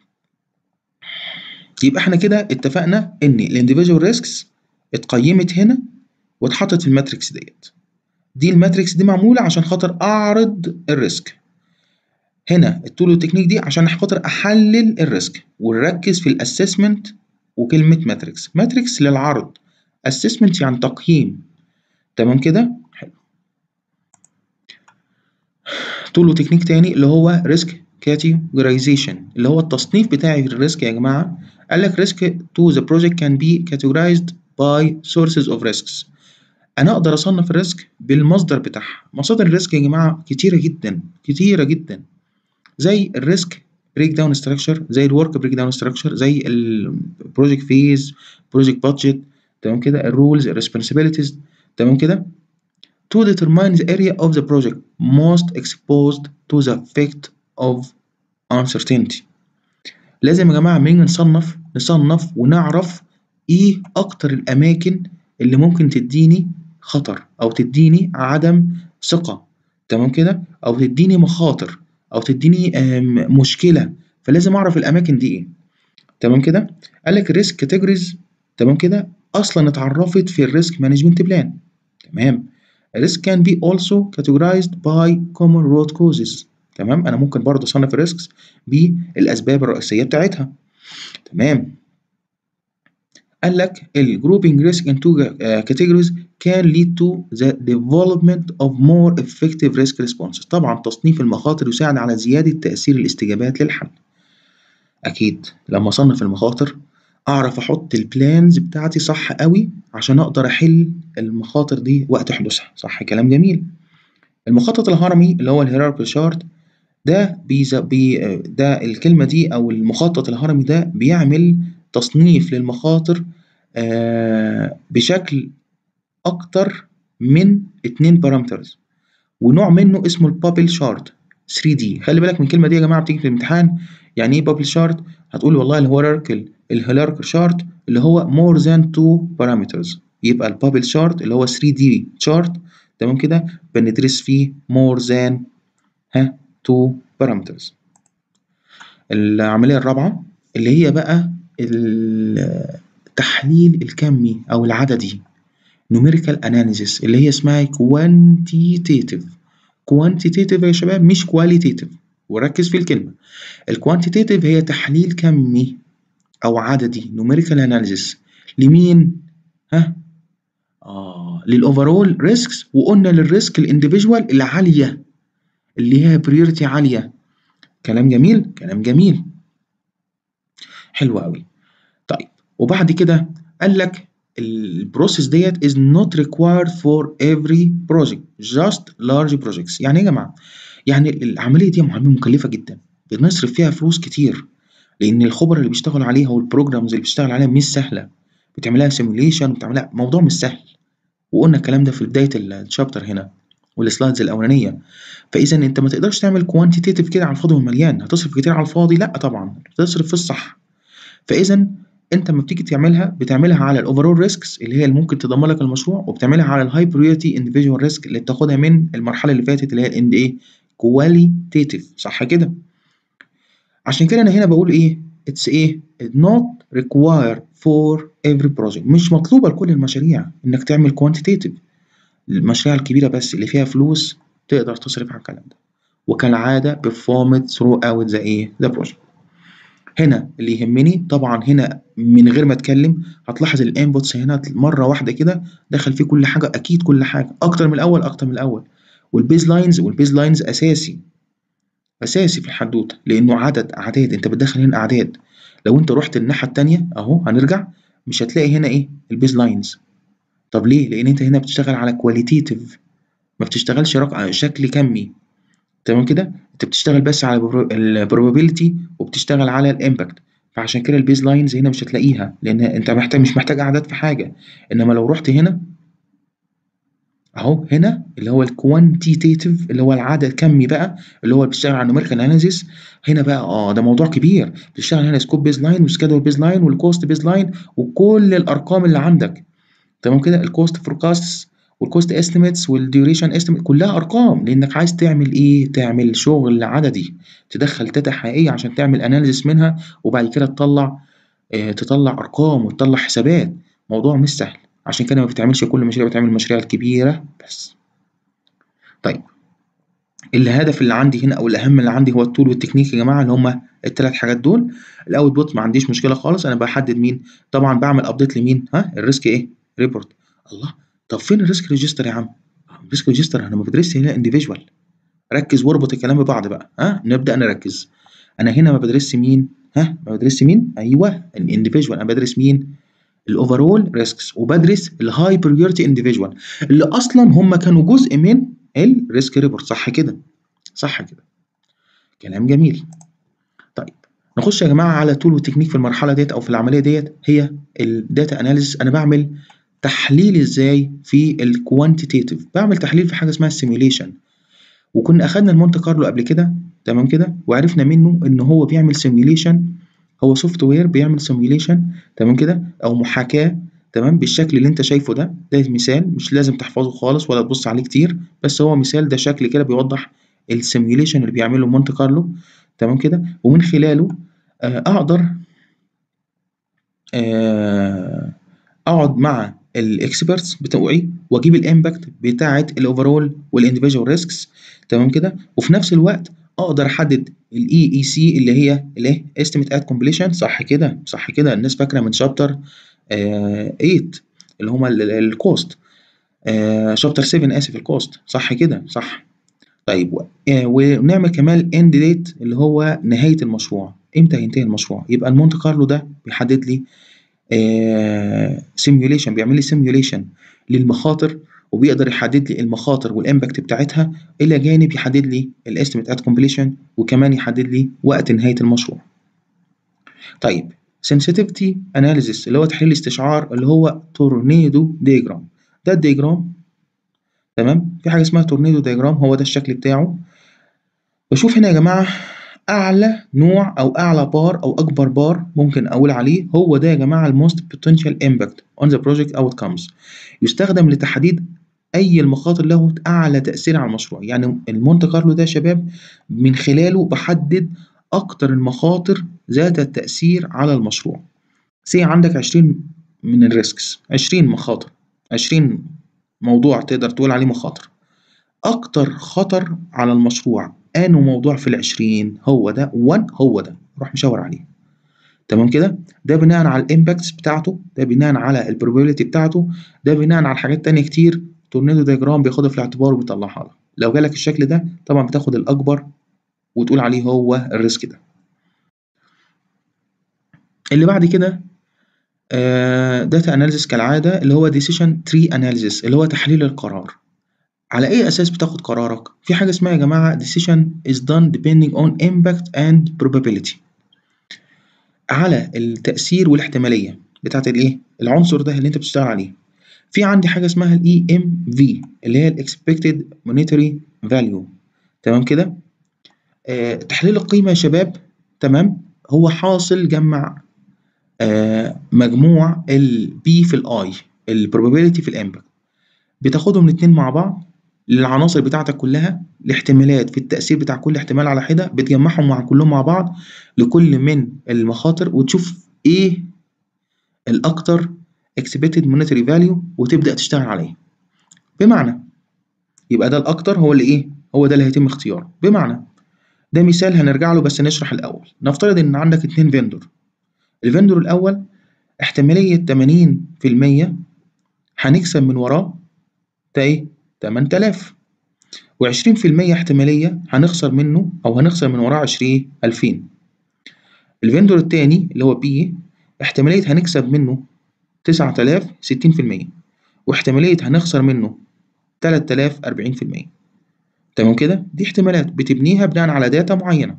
يبقى احنا كده اتفقنا ان الانديفيدوال ريسكس اتقيمت هنا واتحطت في الماتريكس ديت دي الماتريكس دي معموله عشان خاطر اعرض الريسك هنا التول والتكنيك دي عشان خاطر احلل الريسك ونركز في الاسسمنت وكلمه ماتريكس ماتريكس للعرض اسسمنت يعني تقييم تمام كده حلو تول وتكنيك تاني اللي هو ريسك كاتيجورايزيشن اللي هو التصنيف بتاعي في الريسك يا جماعه قال لك ريسك تو ذا بروجكت كان بي categorized باي سورسز اوف ريسكس انا اقدر اصنف الريسك بالمصدر بتاعها مصادر الريسك يا جماعه كتيره جدا كتيره جدا زي الريسك بريك داون ستراكشر زي الورك بريك داون ستراكشر زي البروجكت فيز بروجكت بادجت تمام كده الرولز الريسبونسابيلتيز تمام كده to determine the area of the project most exposed to the effect of uncertainty لازم يا جماعة لما نيجي نصنف نصنف ونعرف ايه اكتر الاماكن اللي ممكن تديني خطر او تديني عدم ثقة تمام كده او تديني مخاطر او تديني مشكلة فلازم اعرف الاماكن دي ايه تمام كده قال لك ريسك كاتيجوريز تمام كده اصلا اتعرفت في الريسك مانجمنت بلان تمام risk can be also categorized by common root causes تمام انا ممكن برضه اصنف الريسكس بالاسباب الرئيسيه بتاعتها تمام قال لك ال grouping risk into categories can lead to the development of more effective risk responses طبعا تصنيف المخاطر يساعد على زيادة تأثير الاستجابات للحل أكيد لما أصنف المخاطر أعرف أحط البلانز بتاعتي صح قوي عشان أقدر أحل المخاطر دي وقت حدوثها صح كلام جميل المخطط الهرمي اللي هو الهيراركي شارت ده بيز... بي... ده الكلمة دي أو المخطط الهرمي ده بيعمل تصنيف للمخاطر آه بشكل أكتر من اتنين بارامترز ونوع منه اسمه البابل شارت 3 دي خلي بالك من الكلمة دي يا جماعة بتيجي في الامتحان يعني ايه بابل شارت هتقول والله الهيراركل الهيراركل شارت اللي هو more than two parameters يبقى البابل شارت اللي هو 3 دي شارت تمام كده بندرس فيه more than ها two parameters العملية الرابعة اللي هي بقى التحليل الكمي أو العددي numerical analysis اللي هي اسمها quantitative quantitative يا شباب مش qualitative وركز في الكلمة الكوانتيتيف هي تحليل كمي أو عددي numerical analysis لمين؟ ها؟ آه للأوفرول ريسكس وقلنا للريسك الانديفيجوال العالية اللي هي بريورتي عالية كلام جميل؟ كلام جميل حلو أوي طيب وبعد كده قال لك البروسيس ديت is not required for every project just large projects يعني ايه يا جماعه يعني العمليه دي عمليه مكلفه جدا بنصرف فيها فلوس كتير لان الخبراء اللي بيشتغلوا عليها والبروجرامز اللي بيشتغل عليها مش سهله بتعملها سيموليشن وبتعملها موضوع مش سهل وقلنا الكلام ده في بدايه الشابتر هنا والسلايدز الاولانيه فاذا انت ما تقدرش تعمل كوانتيتيف كده على الفاضي والمليان هتصرف كتير على الفاضي لا طبعا تصرف في الصح فاذا انت لما بتيجي تعملها بتعملها على الاوفرول ريسكس اللي هي اللي ممكن تدمر لك المشروع وبتعملها على الهاي بريورتي انديفيدوال ريسك اللي بتاخدها من المرحله اللي فاتت اللي هي الاند ايه كواليتيتيف صح كده عشان كده انا هنا بقول ايه اتس ايه not required for every project مش مطلوبه لكل المشاريع انك تعمل كوانتيتيف المشاريع الكبيره بس اللي فيها فلوس تقدر تصرف على الكلام ده وكالعاده performed throughout the ايه the project هنا اللي يهمني طبعا هنا من غير ما اتكلم هتلاحظ الانبوتس هنا مره واحده كده دخل فيه كل حاجه اكيد كل حاجه اكتر من الاول اكتر من الاول والبيز لاينز والبيز لاينز اساسي اساسي في الحدوته لانه عدد اعداد انت بتدخل هنا اعداد لو انت رحت الناحيه التانية اهو هنرجع مش هتلاقي هنا ايه البيز لاينز طب ليه لان انت هنا بتشتغل على كواليتيتيف ما بتشتغلش رقم شكل كمي تمام كده انت بتشتغل بس على البروبابيلتي وبتشتغل على الامباكت فعشان كده البيز لاينز هنا مش هتلاقيها لان انت محتاج مش محتاج اعداد في حاجه انما لو رحت هنا اهو هنا اللي هو الكوانتيتيف اللي هو العدد كمي بقى اللي هو بيشتغل على النوميريكال اناليسيس هنا بقى اه ده موضوع كبير بتشتغل هنا سكوب بيز لاين وسكادول بيز لاين والكوست بيز لاين وكل الارقام اللي عندك تمام كده الكوست فوركاست والكوست استيميتس والديوريشن استيميت كلها ارقام لانك عايز تعمل ايه تعمل شغل عددي تدخل داتا حقيقيه عشان تعمل اناليسيس منها وبعد كده تطلع اه تطلع ارقام وتطلع حسابات موضوع مش سهل عشان كده ما بتعملش كل المشاريع بتعمل المشاريع الكبيره بس طيب الهدف اللي عندي هنا او الاهم اللي عندي هو التول والتكنيك يا جماعه اللي هم الثلاث حاجات دول الاوت بوت ما عنديش مشكله خالص انا بحدد مين طبعا بعمل ابديت لمين ها الريسك ايه ريبورت الله طب فين الريسك ريجستر يا عم الريسك ريجستر انا ما بدرسش هنا انديفيجوال ركز واربط الكلام ببعض بقى ها نبدا نركز انا هنا ما بدرسش مين ها ما بدرسش مين ايوه الانديفيجوال انا بدرس مين الاوفرول ريسكس وبدرس الهاي بريورتي انديفيجوال اللي اصلا هم كانوا جزء من الريسك ريبورت صح كده صح كده كلام جميل طيب نخش يا جماعه على تول وتكنيك في المرحله ديت او في العمليه ديت هي الداتا اناليسيس انا بعمل تحليل ازاي في الكوانتيتيف بعمل تحليل في حاجه اسمها السيميوليشن وكنا اخدنا المونte كارلو قبل كده تمام كده وعرفنا منه ان هو بيعمل سيميوليشن هو سوفت وير بيعمل سيميوليشن تمام كده او محاكاه تمام بالشكل اللي انت شايفه ده ده مثال مش لازم تحفظه خالص ولا تبص عليه كتير بس هو مثال ده شكل كده بيوضح السيميوليشن اللي بيعمله مونte كارلو تمام كده ومن خلاله آه اقدر آه اقعد مع الاكسبرتس بتوعي واجيب الامباكت بتاعه الاوفرول والانديفيدوال ريسكس تمام كده وفي نفس الوقت اقدر احدد الاي اي سي اللي هي الايه استيميت ات كومبليشن صح كده صح كده الناس فاكره من شابتر 8 اللي هما الكوست شابتر 7 اسف الكوست صح كده صح طيب ونعمل كمان اند ديت اللي هو نهايه المشروع امتى هينتهي المشروع يبقى المونte كارلو ده بيحدد لي سيميوليشن بيعمل لي سيميوليشن للمخاطر وبيقدر يحدد لي المخاطر والامباكت بتاعتها الى جانب يحدد لي الاستيميت ات كومبليشن وكمان يحدد لي وقت نهايه المشروع طيب sensitivity analysis اللي هو تحليل استشعار اللي هو تورنيدو ديجرام ده الديجرام تمام في حاجه اسمها تورنيدو ديجرام هو ده الشكل بتاعه بشوف هنا يا جماعه اعلى نوع او اعلى بار او اكبر بار ممكن اقول عليه هو ده يا جماعه الموست بوتنشال امباكت اون ذا بروجكت اوتكمز يستخدم لتحديد اي المخاطر له اعلى تاثير على المشروع يعني المونte كارلو ده يا شباب من خلاله بحدد اكتر المخاطر ذات التاثير على المشروع سي عندك 20 من الريسكس 20 مخاطر 20 موضوع تقدر تقول عليه مخاطر اكتر خطر على المشروع انه موضوع في العشرين هو ده 1 هو ده روح مشاور عليه تمام كده ده بناء على الامباكتس بتاعته ده بناء على البروبابيلتي بتاعته ده بناء على حاجات تانية كتير تورنيدو دياجرام بياخدها في الاعتبار وبيطلعها لك لو جالك الشكل ده طبعا بتاخد الاكبر وتقول عليه هو الريسك ده اللي بعد كده داتا اناليسيس كالعاده اللي هو ديسيشن تري اناليسيس اللي هو تحليل القرار على اي اساس بتاخد قرارك في حاجه اسمها يا جماعه decision is done depending on impact and probability على التاثير والاحتماليه بتاعت الايه العنصر ده اللي انت بتشتغل عليه في عندي حاجه اسمها الاي ام في اللي هي الاكسبكتد مونيتري فاليو تمام كده آه تحليل القيمه يا شباب تمام هو حاصل جمع آه مجموع البي في الاي البروبابيلتي في الامباكت بتاخدهم الاتنين مع بعض للعناصر بتاعتك كلها الاحتمالات في التأثير بتاع كل احتمال على حدة بتجمعهم مع كلهم مع بعض لكل من المخاطر وتشوف ايه الأكتر expected monetary value وتبدأ تشتغل عليه بمعنى يبقى ده الأكتر هو اللي ايه هو ده اللي هيتم اختياره بمعنى ده مثال هنرجع له بس نشرح الأول نفترض إن عندك اتنين فيندور الفيندور الأول احتمالية 80% هنكسب من وراه ده ايه 8000 و20% احتمالية هنخسر منه أو هنخسر من وراه 20 2000 الفيندور التاني اللي هو بي احتمالية هنكسب منه 9000 60% واحتمالية هنخسر منه 3000 40% تمام كده دي احتمالات بتبنيها بناء على داتا معينة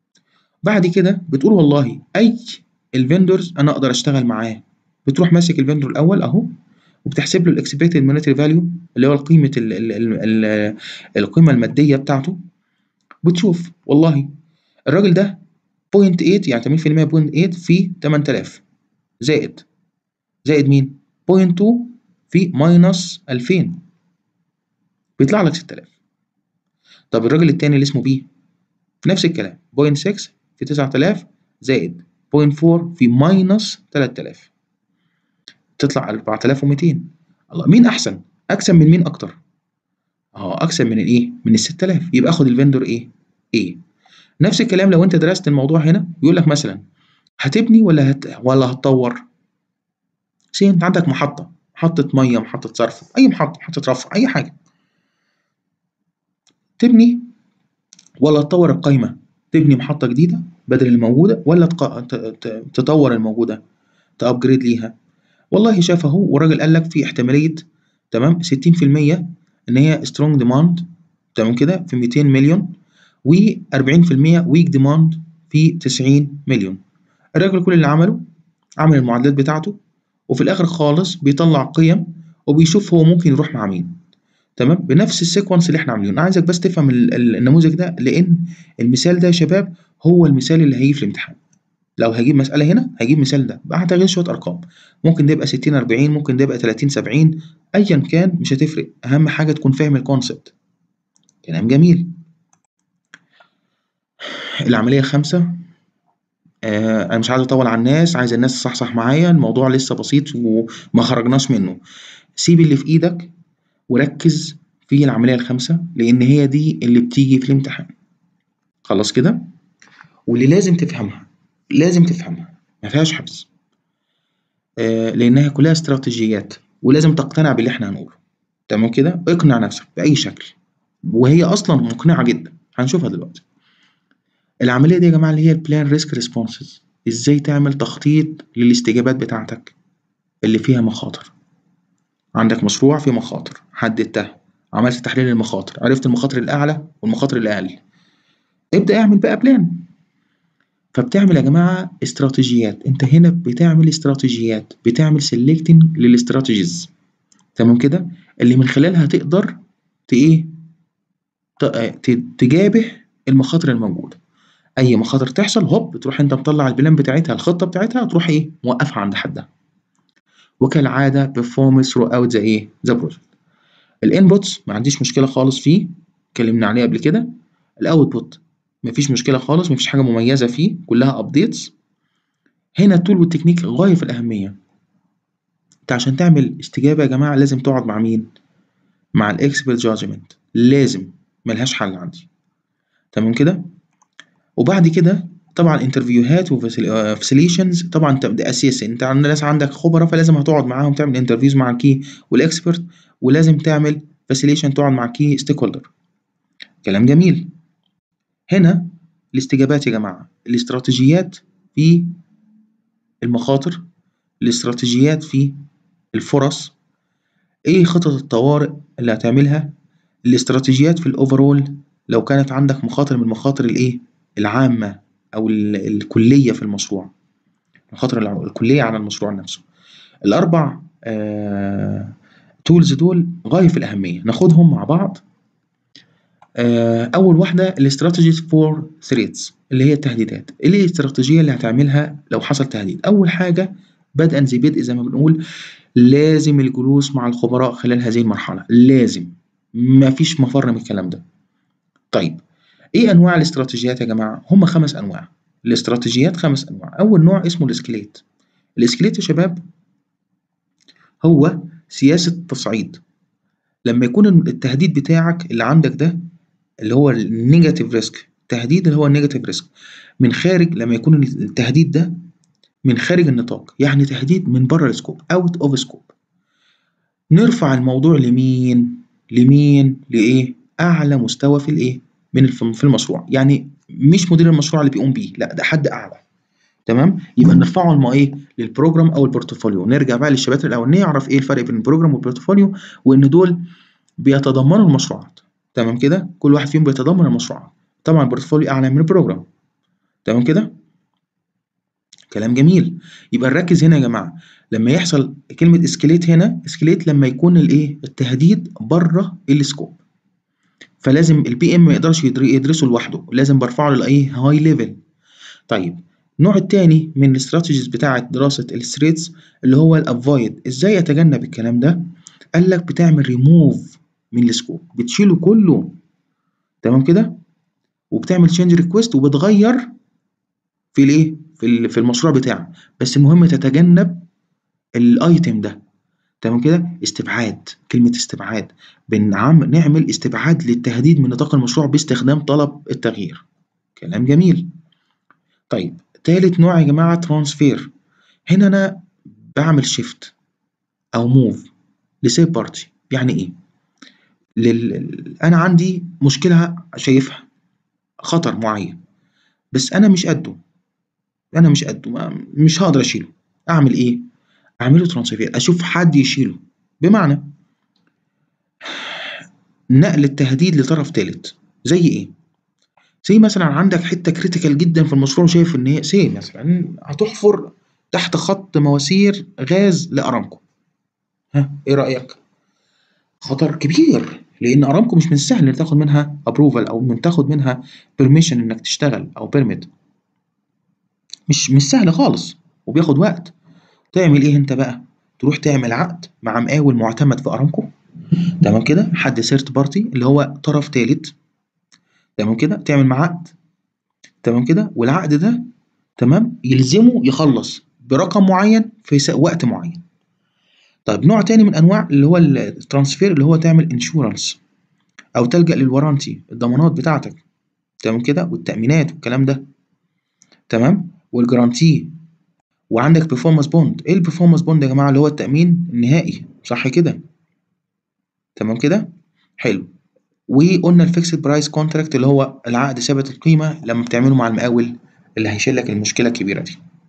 بعد كده بتقول والله أي الفيندورز أنا أقدر أشتغل معاه بتروح ماسك الفيندور الأول أهو وبتحسب له الاكسبكتد مونيتري فاليو اللي هو قيمه ال ال ال ال القيمه الماديه بتاعته بتشوف والله الراجل ده 0.8 يعني 80% 0.8 في 8000 زائد زائد مين 0.2 في ماينس 2000 بيطلع لك 6000 طب الراجل التاني اللي اسمه بي نفس الكلام 0.6 في 9000 زائد 0.4 في ماينس 3000 تطلع 4200 الله مين احسن اكسب من مين اكتر اه اكسب من الايه من ال 6000 يبقى اخد الفندور ايه ايه نفس الكلام لو انت درست الموضوع هنا يقول لك مثلا هتبني ولا هت... ولا هتطور سي انت عندك محطه محطه ميه محطه صرف اي محطه محطه رفع اي حاجه تبني ولا تطور القايمه تبني محطه جديده بدل الموجوده ولا تق... تطور الموجوده تابجريد ليها والله شاف اهو والراجل قال لك في احتماليه تمام 60% ان هي سترونج ديماند تمام كده في 200 مليون و40% ويك ديماند في 90 مليون الراجل كل اللي عمله عمل المعادلات بتاعته وفي الاخر خالص بيطلع قيم وبيشوف هو ممكن يروح مع مين تمام بنفس السيكونس اللي احنا عاملينه انا عايزك بس تفهم النموذج ده لان المثال ده يا شباب هو المثال اللي هيجي في الامتحان لو هجيب مسألة هنا هجيب مثال ده بقى هتغير شوية أرقام ممكن ده يبقى 60 40 ممكن ده يبقى 30 70 أيا كان مش هتفرق أهم حاجة تكون فاهم الكونسبت كلام جميل العملية الخامسة آه أنا مش عايز أطول على الناس عايز الناس تصحصح معايا الموضوع لسه بسيط وما خرجناش منه سيب اللي في إيدك وركز في العملية الخامسة لأن هي دي اللي بتيجي في الامتحان خلاص كده واللي لازم تفهمها لازم تفهمها ما فيهاش حبس آه لانها كلها استراتيجيات ولازم تقتنع باللي احنا هنقوله تمام كده اقنع نفسك باي شكل وهي اصلا مقنعه جدا هنشوفها دلوقتي العمليه دي يا جماعه اللي هي البلان ريسك ريسبونسز إزاي تعمل تخطيط للاستجابات بتاعتك اللي فيها مخاطر عندك مشروع فيه مخاطر حددتها عملت تحليل للمخاطر عرفت المخاطر الأعلى والمخاطر الأقل ابدأ اعمل بقى بلان فبتعمل يا جماعة استراتيجيات انت هنا بتعمل استراتيجيات بتعمل سيلكتنج للاستراتيجيز تمام كده اللي من خلالها تقدر ت ايه ت- ت- تجابه المخاطر الموجودة أي مخاطر تحصل هوب تروح أنت مطلع البلان بتاعتها الخطة بتاعتها تروح إيه موقفها عند حدها وكالعادة performance throughout the إيه the project الانبوتس ما عنديش مشكلة خالص فيه اتكلمنا عليه قبل كده الاوتبوت مفيش مشكلة خالص مفيش حاجة مميزة فيه كلها ابديتس هنا التول والتكنيك غاية في الأهمية انت عشان تعمل استجابة يا جماعة لازم تقعد مع مين؟ مع الاكسبرت جادجمنت لازم ملهاش حل عندي تمام كده؟ وبعد كده طبعا انترفيوهات وفاسيليشنز طبعا انت ده اساسي انت عند ناس عندك خبراء فلازم هتقعد معاهم تعمل انترفيوز مع الكي والاكسبرت ولازم تعمل فاسيليشن تقعد مع كي ستيك هولدر كلام جميل هنا الاستجابات يا جماعه الاستراتيجيات في المخاطر الاستراتيجيات في الفرص ايه خطط الطوارئ اللي هتعملها الاستراتيجيات في الاوفرول لو كانت عندك مخاطر من المخاطر الايه العامة او ال- الكلية في المشروع المخاطر الع- الكلية على المشروع نفسه الاربع تولز دول غاية في الأهمية ناخدهم مع بعض آه، أول واحدة الاستراتيجيز فور ثريتس اللي هي التهديدات إيه الاستراتيجية اللي هتعملها لو حصل تهديد أول حاجة بدءا ذي بدء زي ما بنقول لازم الجلوس مع الخبراء خلال هذه المرحلة لازم مفيش مفر من الكلام ده طيب ايه انواع الاستراتيجيات يا جماعه هم خمس انواع الاستراتيجيات خمس انواع اول نوع اسمه الاسكليت الاسكليت يا شباب هو سياسه تصعيد لما يكون التهديد بتاعك اللي عندك ده اللي هو النيجاتيف ريسك تهديد اللي هو النيجاتيف ريسك من خارج لما يكون التهديد ده من خارج النطاق يعني تهديد من بره السكوب اوت اوف سكوب نرفع الموضوع لمين لمين لايه اعلى مستوى في الايه من الف- في المشروع يعني مش مدير المشروع اللي بيقوم بيه لا ده حد اعلى تمام يبقى نرفعه لما ايه للبروجرام او البورتفوليو نرجع بقى للشباتر الاولانيه نعرف ايه الفرق بين البروجرام والبورتفوليو وان دول بيتضمنوا المشروعات تمام كده كل واحد فيهم بيتضمن المشروعات طبعا البورتفوليو اعلى من البروجرام تمام كده كلام جميل يبقى نركز هنا يا جماعه لما يحصل كلمه اسكليت هنا اسكليت لما يكون الايه التهديد بره السكوب فلازم البي ام ما يقدرش يدر- يدرسه لوحده لازم برفعه للايه هاي ليفل طيب النوع التاني من الاستراتيجيز بتاعه دراسه الثريتس اللي هو الافويد ازاي اتجنب الكلام ده قال لك بتعمل ريموف من السكوب بتشيله كله تمام كده وبتعمل تشينج ريكويست وبتغير في الايه في ال- في المشروع بتاعك بس المهم تتجنب الايتم ده تمام كده استبعاد كلمة استبعاد بنعم نعمل استبعاد للتهديد من نطاق المشروع باستخدام طلب التغيير كلام جميل طيب تالت نوع يا جماعة ترانسفير هنا أنا بعمل شيفت أو موف لسيف بارتي يعني إيه؟ لل... أنا عندي مشكلة شايفها خطر معين بس أنا مش قده أنا مش قده ما- مش هقدر أشيله أعمل إيه؟ أعمله ترانسفير أشوف حد يشيله بمعنى نقل التهديد لطرف تالت زي ايه زي مثلا عندك حته كريتيكال جدا في المشروع وشايف ان هي سي مثلا هتحفر تحت خط مواسير غاز لارامكو ها ايه رايك خطر كبير لان ارامكو مش من السهل ان تاخد منها ابروفال او من تاخد منها بيرميشن انك تشتغل او بيرميت مش مش سهل خالص وبياخد وقت تعمل ايه انت بقى تروح تعمل عقد مع مقاول معتمد في ارامكو تمام كده حد سيرت بارتي اللي هو طرف تالت تمام كده تعمل معاه عقد تمام كده والعقد ده تمام يلزمه يخلص برقم معين في س- وقت معين طيب نوع تاني من انواع اللي هو الترانسفير اللي هو تعمل انشورنس او تلجأ للورانتي الضمانات بتاعتك تمام كده والتأمينات والكلام ده تمام والجرانتي وعندك بيرفورمانس بوند ايه البيرفورمانس بوند يا جماعه اللي هو التأمين النهائي صح كده تمام كده حلو وقلنا الفيكسد برايس كونتراكت اللي هو العقد ثابت القيمه لما بتعمله مع المقاول اللي هيشيل لك المشكله الكبيره دي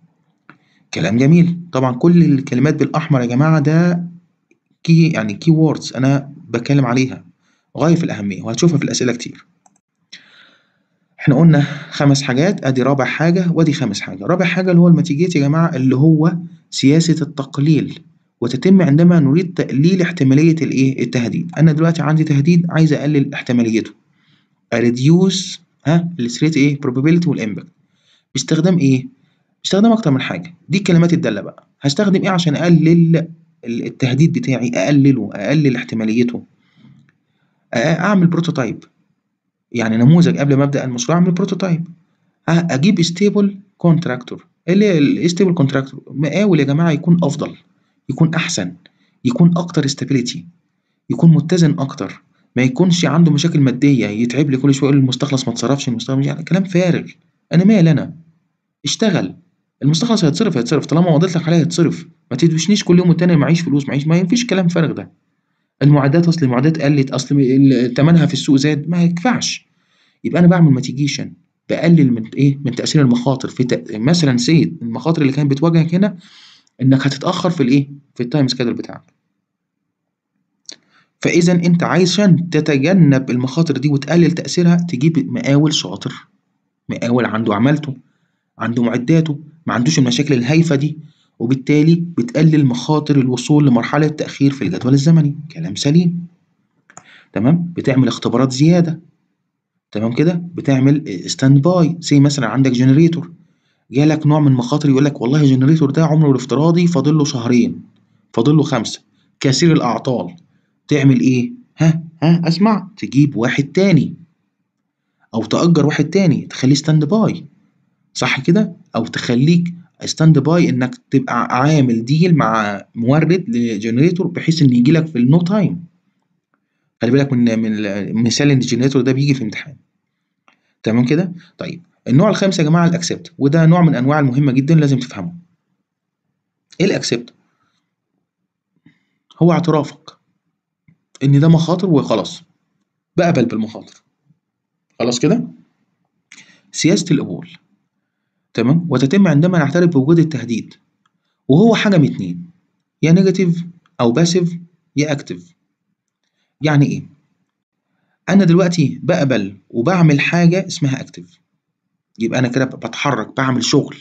كلام جميل طبعا كل الكلمات بالأحمر يا جماعة ده كي يعني كي ووردز أنا بتكلم عليها غاية في الأهمية وهتشوفها في الأسئلة كتير احنا قلنا خمس حاجات ادي رابع حاجة وادي خامس حاجة رابع حاجة اللي هو المتيجات يا جماعة اللي هو سياسة التقليل وتتم عندما نريد تقليل احتمالية الايه التهديد انا دلوقتي عندي تهديد عايز اقلل احتماليته اريديوس ها الثريت ايه probability والامباكت باستخدام ايه باستخدام اكتر من حاجة دي الكلمات الدالة بقى هستخدم ايه عشان اقلل التهديد بتاعي اقلله اقلل احتماليته اعمل بروتوتايب يعني نموذج قبل ما ابدا المشروع اعمل بروتوتايب اجيب ستيبل كونتراكتور اللي الستيبل كونتراكتور مقاول يا جماعه يكون افضل يكون احسن يكون اكتر استابيليتي يكون متزن اكتر ما يكونش عنده مشاكل ماديه يتعب لي كل شويه يقول المستخلص ما اتصرفش المستخلص يعني كلام فارغ انا مال انا اشتغل المستخلص هيتصرف هيتصرف طالما مضيت لك عليه هيتصرف ما تدوشنيش كل يوم والتاني معيش فلوس معيش ما فيش كلام فارغ ده المعدات اصل المعدات قلت اصل ثمنها في السوق زاد ما ينفعش يبقى انا بعمل ميتيجيشن بقلل من ايه من تاثير المخاطر في تأ... مثلا سيد المخاطر اللي كانت بتواجهك هنا انك هتتاخر في الايه في التايم سكادول بتاعك فاذا انت عشان تتجنب المخاطر دي وتقلل تاثيرها تجيب مقاول شاطر مقاول عنده عمالته عنده معداته ما عندوش المشاكل الهايفه دي وبالتالي بتقلل مخاطر الوصول لمرحلة تأخير في الجدول الزمني كلام سليم تمام بتعمل اختبارات زيادة تمام كده بتعمل ستاند باي زي مثلا عندك جنريتور جالك نوع من مخاطر يقول لك والله الجنريتور ده عمره الافتراضي فاضل له شهرين فاضل له خمسة كثير الأعطال تعمل إيه؟ ها ها أسمع تجيب واحد تاني أو تأجر واحد تاني تخليه ستاند باي صح كده؟ أو تخليك ستاند باي انك تبقى عامل ديل مع مورد لجنريتور بحيث ان يجي لك في النو تايم خلي بالك من من مثال ان الجنريتور ده بيجي في امتحان تمام كده طيب النوع الخامس يا جماعه الاكسبت وده نوع من انواع المهمه جدا لازم تفهمه ايه الاكسبت هو اعترافك ان ده مخاطر وخلاص بقبل بالمخاطر خلاص كده سياسه القبول تمام وتتم عندما نعترف بوجود التهديد وهو حاجة من اتنين يا نيجاتيف أو باسيف يا أكتيف يعني إيه؟ أنا دلوقتي بقبل وبعمل حاجة اسمها أكتيف يبقى أنا كده بتحرك بعمل شغل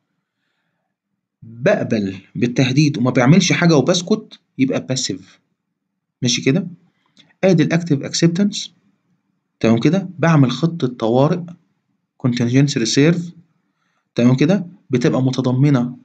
بقبل بالتهديد وما بعملش حاجة وبسكت يبقى باسيف ماشي كده؟ آدي الأكتيف أكسبتنس تمام كده؟ بعمل خطة طوارئ contingency reserve تمام كده بتبقى متضمنة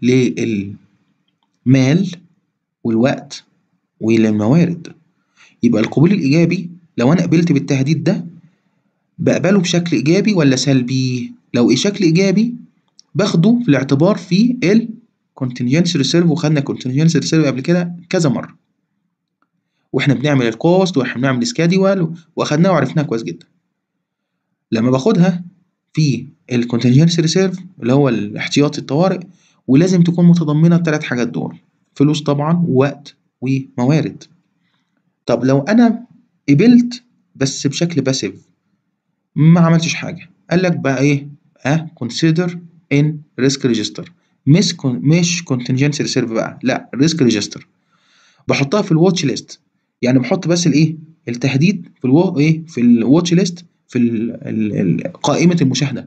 للمال والوقت وللموارد يبقى القبول الإيجابي لو أنا قبلت بالتهديد ده بقبله بشكل إيجابي ولا سلبي لو شكل إيجابي باخده في الاعتبار في ال contingency reserve وخدنا contingency reserve قبل كده كذا مرة واحنا بنعمل الكوست واحنا بنعمل سكادول واخدناه وعرفناه كويس جدا لما باخدها في الكونتنجنسي ريسيرف اللي هو الاحتياطي الطوارئ ولازم تكون متضمنه الثلاث حاجات دول فلوس طبعا ووقت وموارد طب لو انا قبلت بس بشكل باسيف ما عملتش حاجه قال لك بقى ايه ها consider in risk register مش مش contingency reserve بقى لا risk register بحطها في الواتش ليست يعني بحط بس الايه التهديد في الو... ايه في الواتش ليست في ال ال قائمة المشاهدة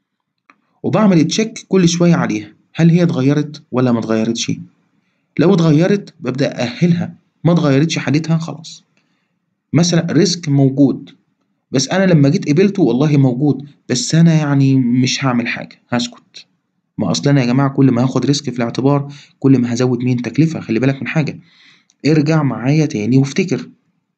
وبعمل تشيك كل شوية عليها هل هي اتغيرت ولا ما اتغيرتش لو اتغيرت ببدأ أأهلها ما اتغيرتش حالتها خلاص مثلا ريسك موجود بس أنا لما جيت قبلته والله موجود بس أنا يعني مش هعمل حاجة هسكت ما أصل أنا يا جماعة كل ما هاخد ريسك في الاعتبار كل ما هزود مين تكلفة خلي بالك من حاجة ارجع معايا تاني وافتكر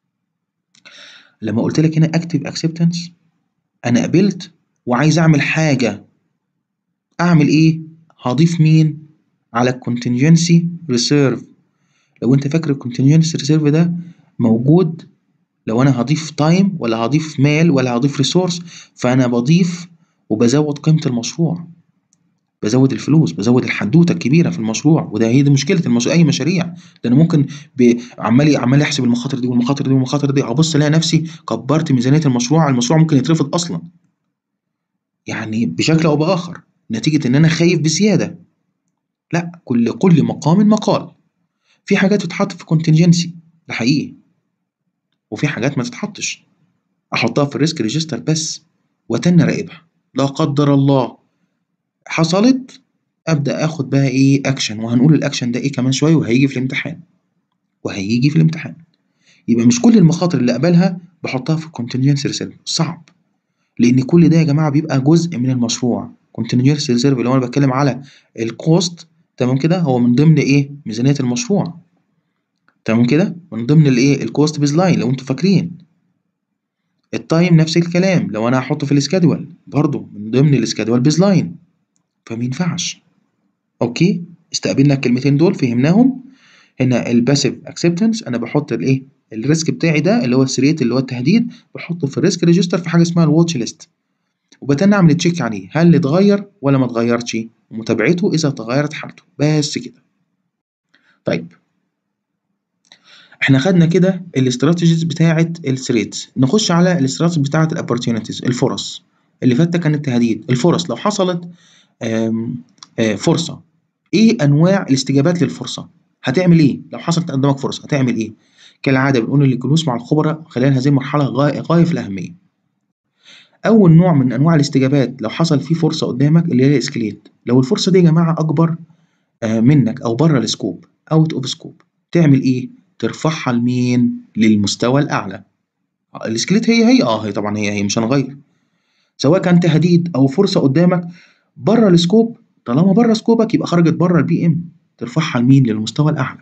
لما قلت لك هنا اكتف اكسبتنس انا قبلت وعايز اعمل حاجه اعمل ايه هضيف مين على الكونتنجنسي ريسيرف لو انت فاكر الكونتنجنسي ريسيرف ده موجود لو انا هضيف تايم ولا هضيف مال ولا هضيف ريسورس فانا بضيف وبزود قيمه المشروع بزود الفلوس بزود الحدوته الكبيره في المشروع وده هي دي مشكله المشروع اي مشاريع ده انا ممكن عمال عمال احسب المخاطر دي والمخاطر دي والمخاطر دي ابص الاقي نفسي كبرت ميزانيه المشروع المشروع ممكن يترفض اصلا يعني بشكل او باخر نتيجه ان انا خايف بزياده لأ كل كل مقام مقال في حاجات تتحط في contingency ده حقيقي وفي حاجات ما تتحطش أحطها في الريسك ريجستر بس وأتني أراقبها لا قدر الله حصلت أبدأ آخد بقى إيه أكشن وهنقول الأكشن ده إيه كمان شوية وهيجي في الامتحان وهيجي في الامتحان يبقى مش كل المخاطر اللي أقبلها بحطها في contingency reserve صعب لأن كل ده يا جماعة بيبقى جزء من المشروع contingency reserve اللي هو أنا بتكلم على الكوست تمام كده هو من ضمن إيه ميزانية المشروع تمام كده من ضمن الإيه الكوست بيز لاين لو أنتوا فاكرين التايم نفس الكلام لو أنا هحطه في السكادول برضه من ضمن السكادول بيز لاين فمينفعش أوكي استقبلنا الكلمتين دول فهمناهم هنا الباسيف اكسبتنس انا بحط الايه الريسك بتاعي ده اللي هو السريت اللي هو التهديد بحطه في الريسك ريجستر في حاجه اسمها الواتش ليست وبتني اعمل تشيك عليه هل اتغير ولا ما اتغيرش ومتابعته اذا تغيرت حالته بس كده طيب احنا خدنا كده الاستراتيجيز بتاعه الثريتس نخش على الاستراتيجيز بتاعه الابورتيونيتيز الفرص اللي فاتت كان التهديد الفرص لو حصلت آم آم فرصه ايه انواع الاستجابات للفرصه هتعمل ايه لو حصلت قدامك فرصه هتعمل ايه كالعاده بنقول الجلوس مع الخبراء خلال هذه المرحله غايه غاية في الاهميه اول نوع من انواع الاستجابات لو حصل فيه فرصه قدامك اللي هي الاسكليت لو الفرصه دي يا جماعه اكبر منك او بره السكوب اوت اوف سكوب تعمل ايه ترفعها لمين للمستوى الاعلى الاسكليت هي هي اه هي طبعا هي هي مش هنغير سواء كان تهديد او فرصه قدامك بره السكوب طالما بره سكوبك يبقى خرجت بره البي ام ترفعها لمين للمستوى الاعلى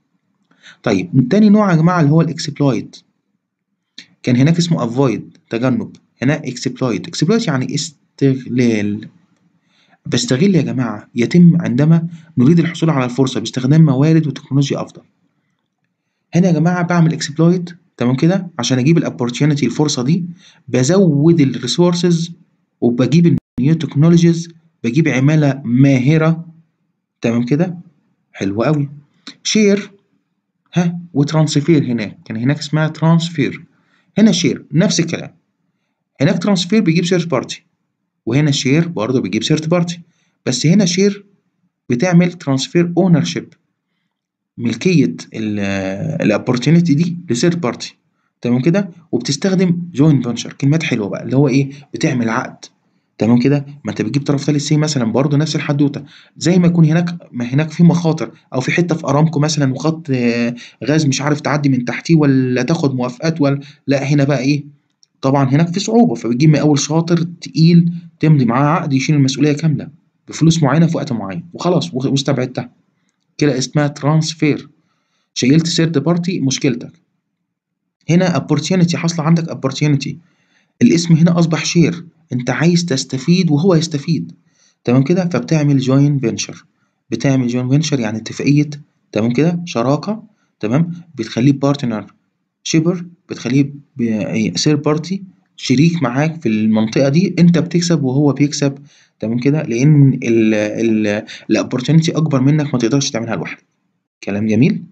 طيب تاني نوع يا جماعه اللي هو الاكسبلويت كان هناك اسمه افويد تجنب هنا اكسبلويت اكسبلويت يعني استغلال بستغل يا جماعه يتم عندما نريد الحصول على الفرصه باستخدام موارد وتكنولوجيا افضل هنا يا جماعه بعمل اكسبلويت تمام كده عشان اجيب الاوبورتيونيتي الفرصه دي بزود الريسورسز وبجيب النيو تكنولوجيز بجيب عماله ماهره تمام كده حلو قوي شير ها وترانسفير هناك كان هناك اسمها ترانسفير هنا شير نفس الكلام هناك ترانسفير بيجيب سيرت بارتي وهنا شير برضه بيجيب سيرت بارتي بس هنا شير بتعمل ترانسفير اونر شيب ملكيه الاوبورتيونيتي دي لسيرت بارتي تمام كده وبتستخدم جوين فانشر كلمات حلوه بقى اللي هو ايه بتعمل عقد تمام كده ما انت بتجيب طرف ثالث سي مثلا برضه نفس الحدوته زي ما يكون هناك ما هناك في مخاطر او في حته في ارامكو مثلا وخط غاز مش عارف تعدي من تحتيه ولا تاخد موافقات ولا لا هنا بقى ايه طبعا هناك في صعوبه فبتجيب مقاول شاطر تقيل تمضي معاه عقد يشيل المسؤوليه كامله بفلوس معينه في وقت معين وخلاص واستبعدتها كده اسمها ترانسفير شيلت سيرد بارتي مشكلتك هنا opportunity حاصله عندك opportunity الاسم هنا اصبح شير انت عايز تستفيد وهو يستفيد تمام كده فبتعمل جوين فينشر بتعمل جوين فينشر يعني اتفاقيه تمام كده شراكه تمام بتخليه بارتنر شيبر بتخليه سير بارتي شريك معاك في المنطقه دي انت بتكسب وهو بيكسب تمام كده لان الاوبورتونيتي اكبر منك ما تقدرش تعملها لوحدك كلام جميل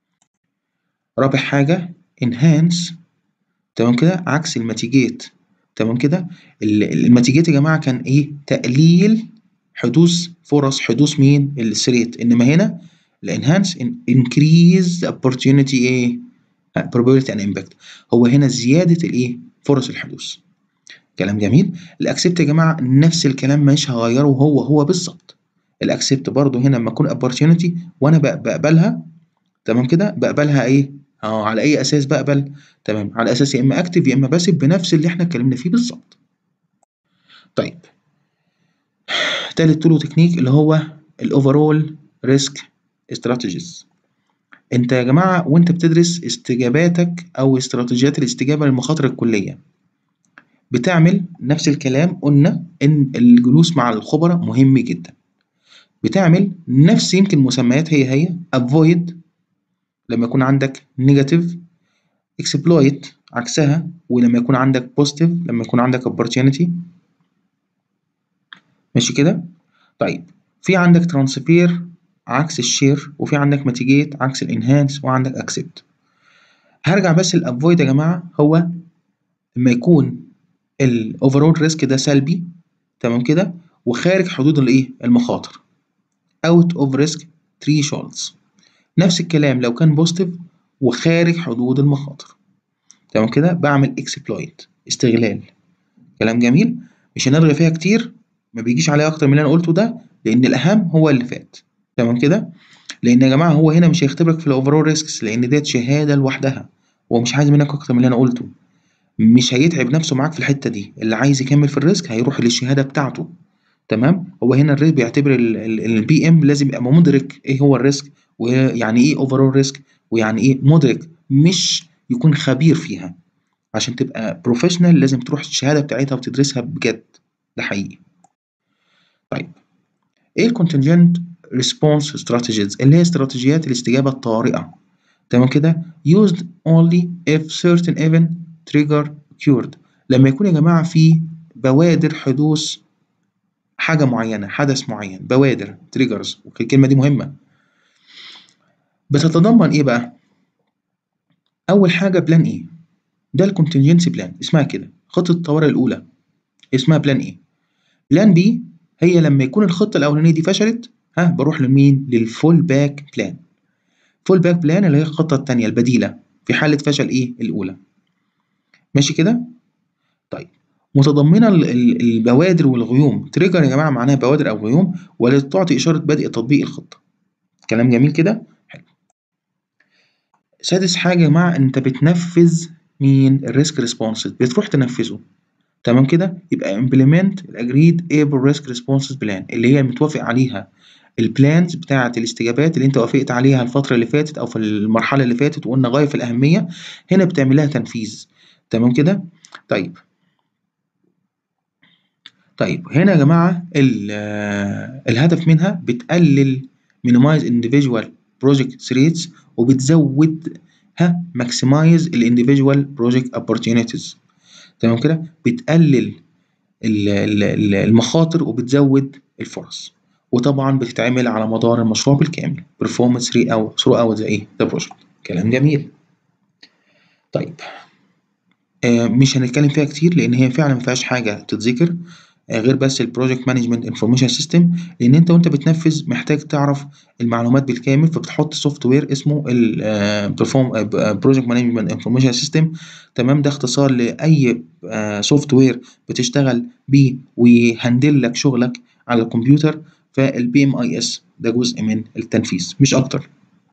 رابع حاجه انهانس تمام كده عكس الماتيجيت تمام كده الماتيجيت يا جماعه كان ايه تقليل حدوث فرص حدوث مين الثريت انما هنا الانهانس انكريز opportunity ايه probability and impact هو هنا زياده الايه فرص الحدوث كلام جميل الاكسبت يا جماعه نفس الكلام مش هغيره هو هو بالظبط الاكسبت برضو هنا لما اكون opportunity وانا بقبلها تمام كده بقبلها ايه اه على اي اساس بقبل تمام على اساس يا اما اكتف يا اما باسف بنفس اللي احنا اتكلمنا فيه بالظبط طيب تالت طول تكنيك اللي هو الاوفرول ريسك استراتيجيز انت يا جماعه وانت بتدرس استجاباتك او استراتيجيات الاستجابه للمخاطر الكليه بتعمل نفس الكلام قلنا ان الجلوس مع الخبراء مهم جدا بتعمل نفس يمكن مسميات هي هي avoid لما يكون عندك نيجاتيف اكسبلويت عكسها ولما يكون عندك بوزيتيف لما يكون عندك opportunity ماشي كده طيب في عندك ترانسفير عكس الشير وفي عندك ماتيجيت عكس الانهانس وعندك اكسبت هرجع بس الافويد يا جماعه هو لما يكون الاوفرول ريسك ده سلبي تمام كده وخارج حدود الايه المخاطر out of risk thresholds نفس الكلام لو كان بوزيتيف وخارج حدود المخاطر تمام كده بعمل اكسبلويت استغلال كلام جميل مش هنرغي فيها كتير ما بيجيش عليها اكتر من اللي انا قلته ده لان الاهم هو اللي فات تمام كده لان يا جماعه هو هنا مش هيختبرك في الاوفرول ريسكس لان ديت شهاده لوحدها هو مش عايز منك اكتر من اللي انا قلته مش هيتعب نفسه معاك في الحته دي اللي عايز يكمل في الريسك هيروح للشهاده بتاعته تمام هو هنا الريسك بيعتبر البي ام لازم يبقى مدرك ايه هو الريسك ويعني ايه اوفرول ريسك ويعني ايه مدرك مش يكون خبير فيها عشان تبقى بروفيشنال لازم تروح الشهاده بتاعتها وتدرسها بجد ده حقيقي طيب ايه الكونتنجنت ريسبونس استراتيجيز اللي هي استراتيجيات الاستجابه الطارئه تمام كده used only if certain event trigger occurred لما يكون يا جماعه في بوادر حدوث حاجه معينه حدث معين بوادر تريجرز الكلمه دي مهمه بتتضمن ايه بقى اول حاجه بلان ايه ده الكونتنجنسي بلان اسمها كده خطه الطوارئ الاولى اسمها بلان ايه بلان بي هي لما يكون الخطه الاولانيه دي فشلت ها بروح لمين للفول باك بلان فول باك بلان اللي هي الخطه الثانيه البديله في حاله فشل ايه الاولى ماشي كده طيب متضمنه البوادر والغيوم تريجر يا جماعه معناها بوادر او غيوم والتي تعطي اشاره بدء تطبيق الخطه كلام جميل كده حلو سادس حاجه يا جماعه انت بتنفذ مين الريسك ريسبونس بتروح تنفذه تمام كده يبقى implement الاجريد able risk responses plan اللي هي متوافق عليها البلانز بتاعة الاستجابات اللي انت وافقت عليها الفترة اللي فاتت او في المرحلة اللي فاتت وقلنا غاية في الأهمية هنا بتعمل لها تنفيذ تمام كده طيب طيب هنا يا جماعة الهدف منها بتقلل minimize individual project rates وبتزود ها maximize individual project opportunities تمام كده بتقلل المخاطر وبتزود الفرص وطبعا بتتعمل على مدار المشروع بالكامل performance through او throughout the ايه the project كلام جميل طيب آه مش هنتكلم فيها كتير لان هي فعلا ما فيهاش حاجه تتذكر آه غير بس البروجكت مانجمنت انفورميشن سيستم لان انت وانت بتنفذ محتاج تعرف المعلومات بالكامل فبتحط سوفت وير اسمه البرفورم بروجكت مانجمنت انفورميشن سيستم تمام ده اختصار لاي سوفت وير بتشتغل بيه ويهندل لك شغلك على الكمبيوتر فالبي ام اي اس ده جزء من التنفيذ مش اكتر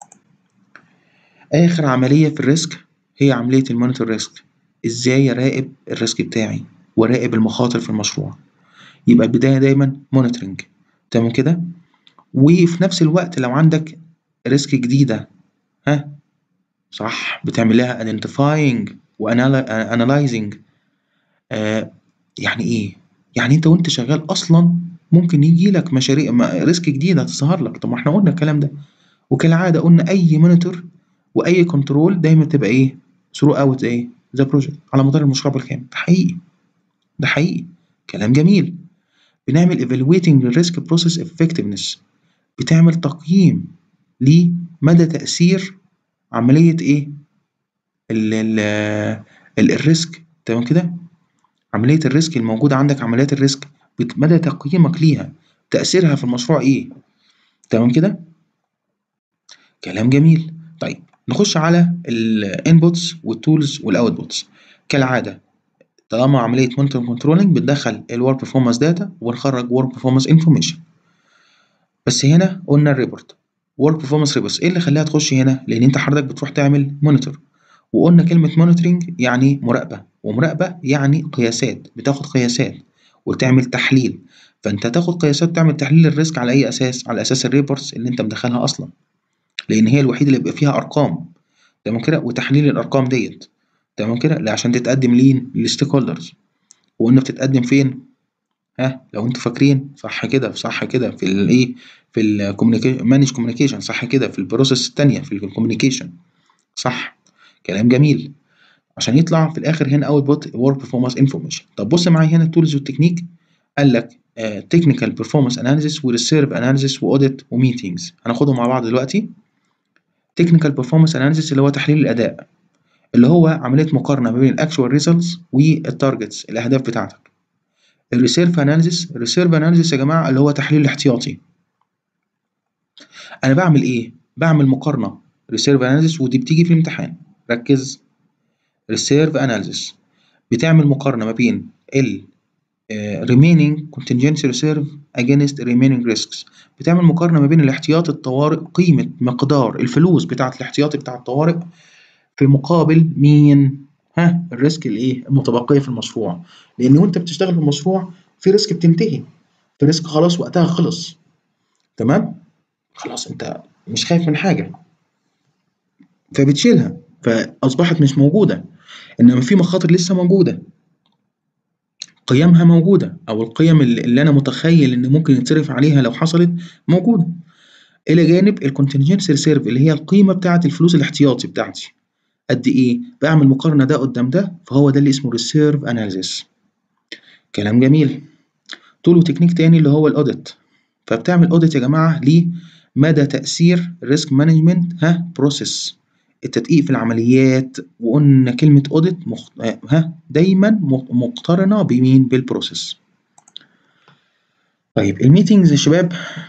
اخر عمليه في الريسك هي عمليه المونيتور ريسك ازاي اراقب الريسك بتاعي واراقب المخاطر في المشروع يبقى البدايه دايما مونيتورنج تمام كده وفي نفس الوقت لو عندك ريسك جديده ها صح بتعمل لها identifying وانالايزنج آه يعني ايه يعني انت وانت شغال اصلا ممكن يجي لك مشاريع ريسك جديده تظهر لك طب ما احنا قلنا الكلام ده وكالعاده قلنا اي مونيتور واي كنترول دايما تبقى ايه ثرو اوت ايه ذا بروجكت على مدار المشروع بالكامل ده حقيقي ده حقيقي كلام جميل بنعمل evaluating للريسك بروسيس effectiveness بتعمل تقييم لمدى تأثير عملية ايه ال ال الريسك تمام كده عملية الريسك الموجودة عندك عمليات الريسك مدى تقييمك ليها تأثيرها في المشروع ايه تمام كده كلام جميل طيب نخش على الانبوتس والتولز والاوتبوتس كالعادة طالما عملية مونيتور كنترولنج بتدخل الورك performance داتا ونخرج ورك performance انفورميشن بس هنا قلنا الريبورت ورك performance ريبورت ايه اللي خلاها تخش هنا لان انت حضرتك بتروح تعمل مونيتور وقلنا كلمة مونيتورنج يعني مراقبة ومراقبة يعني قياسات بتاخد قياسات وتعمل تحليل فانت تاخد قياسات وتعمل تحليل الريسك على اي اساس على اساس الريبورتس اللي انت مدخلها اصلا لان هي الوحيده اللي بيبقى فيها ارقام تمام كده وتحليل الارقام ديت تمام كده لا عشان تتقدم لين للستيك هولدرز وقلنا بتتقدم فين ها لو انتوا فاكرين صح كده صح كده في الايه في الكوميونيكيشن مانج كوميونيكيشن صح كده في البروسيس الثانيه في الكوميونيكيشن صح كلام جميل عشان يطلع في الاخر هنا اوتبوت ورك performance انفورميشن طب بص معايا هنا التولز والتكنيك قال لك تكنيكال بيرفورمانس اناليسيس وريسيرف اناليسيس واوديت وميتنجز هناخدهم مع بعض دلوقتي تكنيكال بيرفورمانس اناليسيس اللي هو تحليل الاداء اللي هو عمليه مقارنه ما بين الاكشوال ريزلتس والتارجتس الاهداف بتاعتك الريسيرف اناليسيس الريسيرف اناليسيس يا جماعه اللي هو تحليل الاحتياطي أنا باعمل إيه؟ باعمل مقارنة reserve analysis ودي بتيجي في الامتحان ركز reserve analysis بتعمل مقارنة ما بين ال آه، remaining contingency reserve against remaining risks بتعمل مقارنة ما بين الاحتياطي الطوارئ قيمة مقدار الفلوس بتاعة الاحتياطي بتاع الطوارئ في مقابل مين؟ ها الريسك الايه؟ المتبقية في المشروع لأن وأنت بتشتغل في المشروع في ريسك بتنتهي في ريسك خلاص وقتها خلص تمام؟ خلاص أنت مش خايف من حاجة فبتشيلها فأصبحت مش موجودة إنما في مخاطر لسه موجودة قيمها موجودة أو القيم اللي اللي أنا متخيل إن ممكن يتصرف عليها لو حصلت موجودة إلى جانب الكونتنجنسي ريسيرف اللي هي القيمة بتاعة الفلوس الاحتياطي بتاعتي قد إيه؟ بعمل مقارنة ده قدام ده فهو ده اللي اسمه ريسيرف أناليسيس كلام جميل طوله تكنيك تاني اللي هو الأوديت فبتعمل أوديت يا جماعة لمدى تأثير الريسك مانجمنت ها بروسيس التدقيق في العمليات وقلنا كلمة أوديت مخ... آه، ها دايما مق- مقترنة بمين؟ بالبروسيس. طيب الميتينجز يا شباب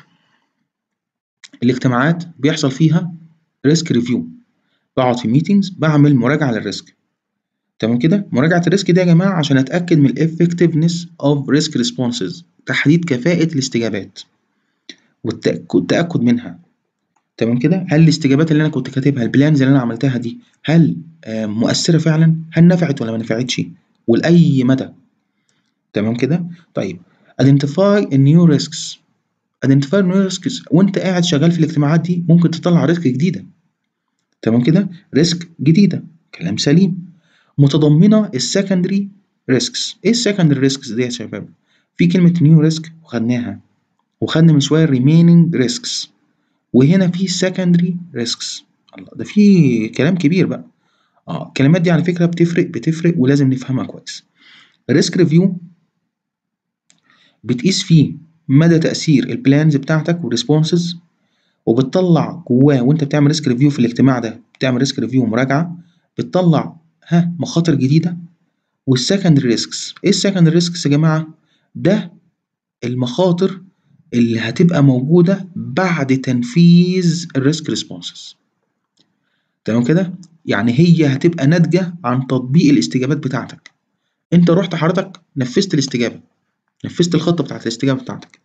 الاجتماعات بيحصل فيها ريسك ريفيو بقعد في ميتينجز بعمل مراجعة للريسك تمام كده؟ مراجعة الريسك دي يا جماعة عشان أتأكد من الeffectiveness of risk responses تحديد كفاءة الاستجابات والتأك- والتأكد منها تمام كده هل الاستجابات اللي انا كنت كاتبها البلانز اللي انا عملتها دي هل آه، مؤثره فعلا هل نفعت ولا ما نفعتش ولاي مدى تمام كده طيب identify a new risks identify new risks وانت قاعد شغال في الاجتماعات دي ممكن تطلع ريسك جديده تمام كده ريسك جديده كلام سليم متضمنه السكندري ريسكس ايه السكندري ريسكس دي يا شباب في كلمه نيو ريسك وخدناها وخدنا من شويه remaining risks وهنا في secondary risks الله ده في كلام كبير بقى اه الكلمات دي على فكرة بتفرق بتفرق ولازم نفهمها كويس الريسك ريفيو بتقيس فيه مدى تأثير البلانز بتاعتك والريسبونسز وبتطلع جواه وانت بتعمل ريسك ريفيو في الاجتماع ده بتعمل ريسك ريفيو مراجعة بتطلع ها مخاطر جديدة والسكندري ريسكس ايه السكندري ريسكس يا جماعة ده المخاطر اللي هتبقى موجودة بعد تنفيذ الريسك ريسبونسز تمام كده يعني هي هتبقى ناتجة عن تطبيق الاستجابات بتاعتك انت رحت حضرتك نفذت الاستجابة نفذت الخطة بتاعت الاستجابة بتاعتك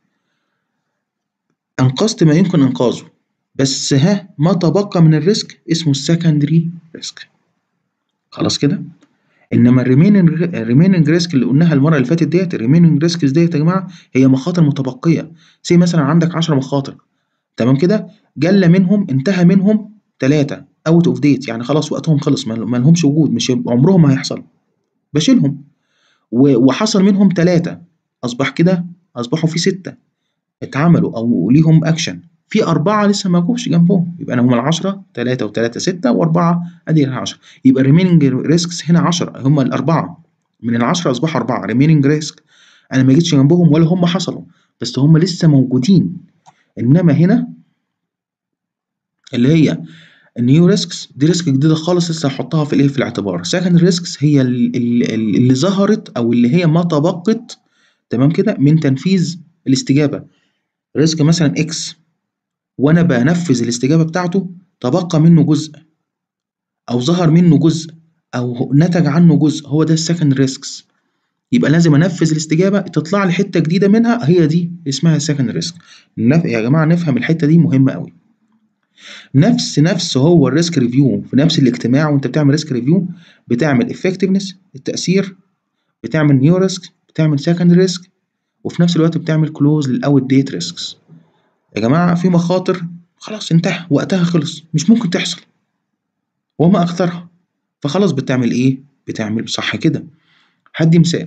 انقذت ما يمكن انقاذه بس ها ما تبقى من الريسك اسمه السكندري ريسك خلاص كده انما الريميننج الريميننج ريسك اللي قلناها المره اللي فاتت ديت الريميننج ريسكس ديت يا جماعه هي مخاطر متبقيه زي مثلا عندك 10 مخاطر تمام كده جل منهم انتهى منهم ثلاثه اوت اوف ديت يعني خلاص وقتهم خلص ما ما لهمش وجود مش عمرهم ما هيحصل بشيلهم و- وحصل منهم ثلاثه اصبح كده اصبحوا في سته اتعملوا او ليهم اكشن في أربعة لسه ما جوش جنبهم يبقى أنا هم العشرة تلاتة وتلاتة ستة وأربعة أدي العشرة يبقى remaining risks هنا عشرة هم الأربعة من العشرة أصبحوا أربعة remaining risk أنا ما جيتش جنبهم ولا هم حصلوا بس هم لسه موجودين إنما هنا اللي هي النيو ريسكس دي ريسك جديدة خالص لسه هحطها في الإيه في الاعتبار second ريسكس هي ال- ال- ال- اللي ظهرت أو اللي هي ما تبقت تمام كده من تنفيذ الاستجابة ريسك مثلا إكس وانا بنفذ الاستجابه بتاعته تبقى منه جزء او ظهر منه جزء او نتج عنه جزء هو ده السكند ريسكس يبقى لازم انفذ الاستجابه تطلع لي حته جديده منها هي دي اسمها السكند ريسك يا جماعه نفهم الحته دي مهمه قوي نفس نفس هو الريسك ريفيو في نفس الاجتماع وانت بتعمل ريسك ريفيو بتعمل افكتفنس التاثير بتعمل نيو ريسك بتعمل سكند ريسك وفي نفس الوقت بتعمل كلوز للاوت ديت ريسكس يا جماعة في مخاطر خلاص انتهى وقتها خلص مش ممكن تحصل وما أكثرها فخلاص بتعمل إيه؟ بتعمل صح كده هدي مثال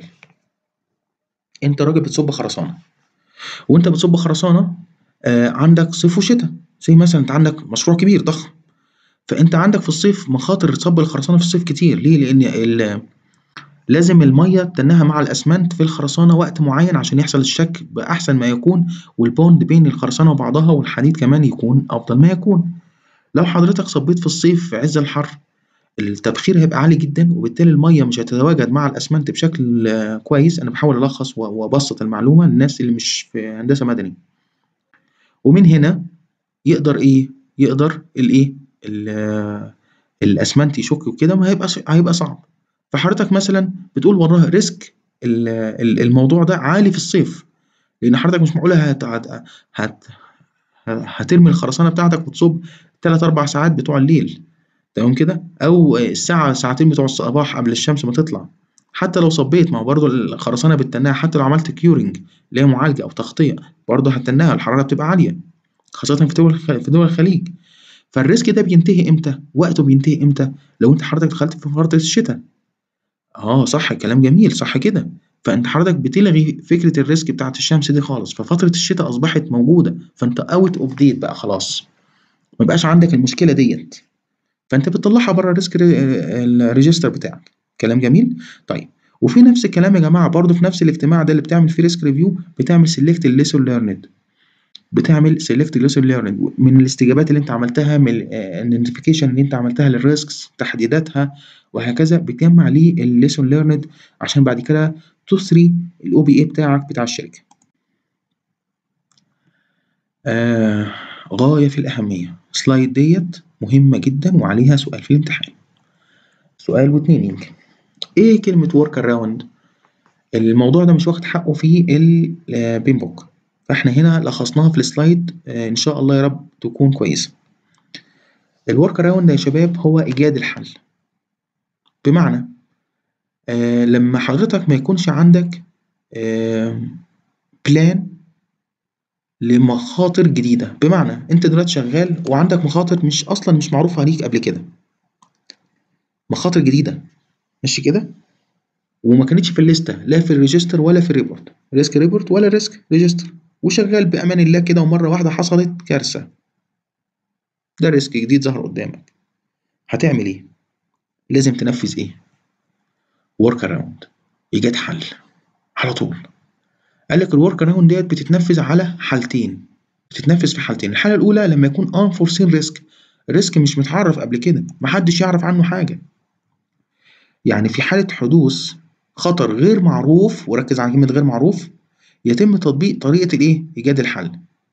أنت راجل بتصب خرسانة وأنت بتصب خرسانة آه عندك صيف وشتاء زي مثلا أنت عندك مشروع كبير ضخم فأنت عندك في الصيف مخاطر صب الخرسانة في الصيف كتير ليه؟ لأن ال- لازم المية تنها مع الأسمنت في الخرسانة وقت معين عشان يحصل الشك بأحسن ما يكون والبوند بين الخرسانة وبعضها والحديد كمان يكون أفضل ما يكون لو حضرتك صبيت في الصيف في عز الحر التبخير هيبقى عالي جدا وبالتالي المية مش هتتواجد مع الأسمنت بشكل آه، كويس أنا بحاول ألخص و- وأبسط المعلومة للناس اللي مش في هندسة مدني ومن هنا يقدر إيه يقدر الإيه ال- الأسمنت يشك وكده ما هيبقى هيبقى صعب فحضرتك مثلا بتقول والله ريسك ال- ال- الموضوع ده عالي في الصيف لأن حضرتك مش معقولة هت هت هت هترمي الخرسانة بتاعتك وتصب تلات أربع ساعات بتوع الليل تمام كده أو الساعة ساعتين بتوع الصباح قبل الشمس ما تطلع حتى لو صبيت ما هو برضه الخرسانة بتتناها حتى لو عملت كيورنج اللي هي معالجة أو تغطية برضه هتتناها الحرارة بتبقى عالية خاصة في دول في دول الخليج فالريسك ده بينتهي امتى؟ وقته بينتهي امتى؟ لو انت حضرتك دخلت في فترة الشتاء اه صح كلام جميل صح كده فانت حضرتك بتلغي فكرة الريسك بتاعت الشمس دي خالص ففترة الشتاء اصبحت موجودة فانت اوت اوف ديت بقى خلاص ما بقاش عندك المشكلة ديت فانت بتطلعها بره الريسك الريجستر بتاعك كلام جميل طيب وفي نفس الكلام يا جماعة برضه في نفس الاجتماع ده اللي بتعمل فيه ريسك ريفيو بتعمل سيلكت الليسون ليرند بتعمل سيلكت ليسون ليرنينج من الاستجابات اللي انت عملتها من النوتيفيكيشن اللي انت عملتها للريسكس تحديداتها وهكذا بتجمع ليه الليسون ليرند عشان بعد كده تثري الاو بي اي بتاعك بتاع الشركه آه غايه في الاهميه سلايد ديت مهمه جدا وعليها سؤال في الامتحان سؤال واتنين يمكن ايه كلمه ورك اراوند الموضوع ده مش واخد حقه في البين بوك فاحنا هنا لخصناها في السلايد آه ان شاء الله يا رب تكون كويسه الورك اراوند يا شباب هو ايجاد الحل بمعنى آه لما حضرتك ما يكونش عندك آه بلان لمخاطر جديدة بمعنى انت دلوقتي شغال وعندك مخاطر مش اصلا مش معروفة عليك قبل كده مخاطر جديدة ماشي كده وما كانتش في الليستة لا في الريجستر ولا في الريبورت ريسك ريبورت ولا ريسك ريجستر وشغال بأمان الله كده ومرة واحدة حصلت كارثة ده ريسك جديد ظهر قدامك هتعمل ايه؟ لازم تنفذ ايه؟ ورك اراوند ايجاد حل على طول قال لك الورك اراوند ديت بتتنفذ على حالتين بتتنفذ في حالتين الحاله الاولى لما يكون unforeseen ريسك الريسك مش متعرف قبل كده محدش يعرف عنه حاجه يعني في حاله حدوث خطر غير معروف وركز على كلمه غير معروف يتم تطبيق طريقه الايه ايجاد الحل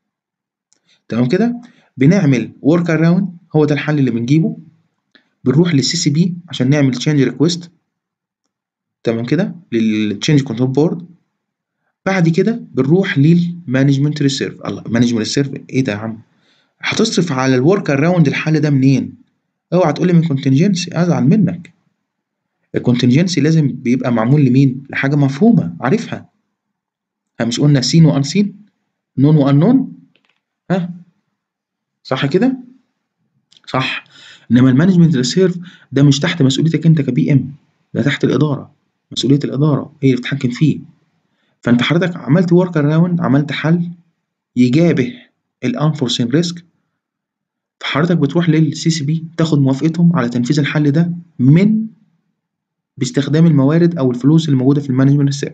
تمام كده بنعمل ورك اراوند هو ده الحل اللي بنجيبه بنروح للسي سي بي عشان نعمل تشينج ريكويست تمام كده للتشينج كنترول بورد بعد كده بنروح للمانجمنت ريسيرف الله مانجمنت ريسيرف ايه ده يا عم هتصرف على الورك اراوند الحل ده منين اوعى تقول لي من كونتنجنسي ازعل منك الكونتنجنسي لازم بيبقى معمول لمين لحاجه مفهومه عارفها ها مش قلنا سين وان سين نون وان نون ها صح كده صح انما المانجمنت ريسيرف ده مش تحت مسؤوليتك انت كبي ام ده تحت الاداره مسؤوليه الاداره هي اللي بتتحكم فيه فانت حضرتك عملت ورك اراوند عملت حل يجابه الانفورسين ريسك فحضرتك بتروح للسي سي بي تاخد موافقتهم على تنفيذ الحل ده من باستخدام الموارد او الفلوس اللي موجوده في المانجمنت ريسيرف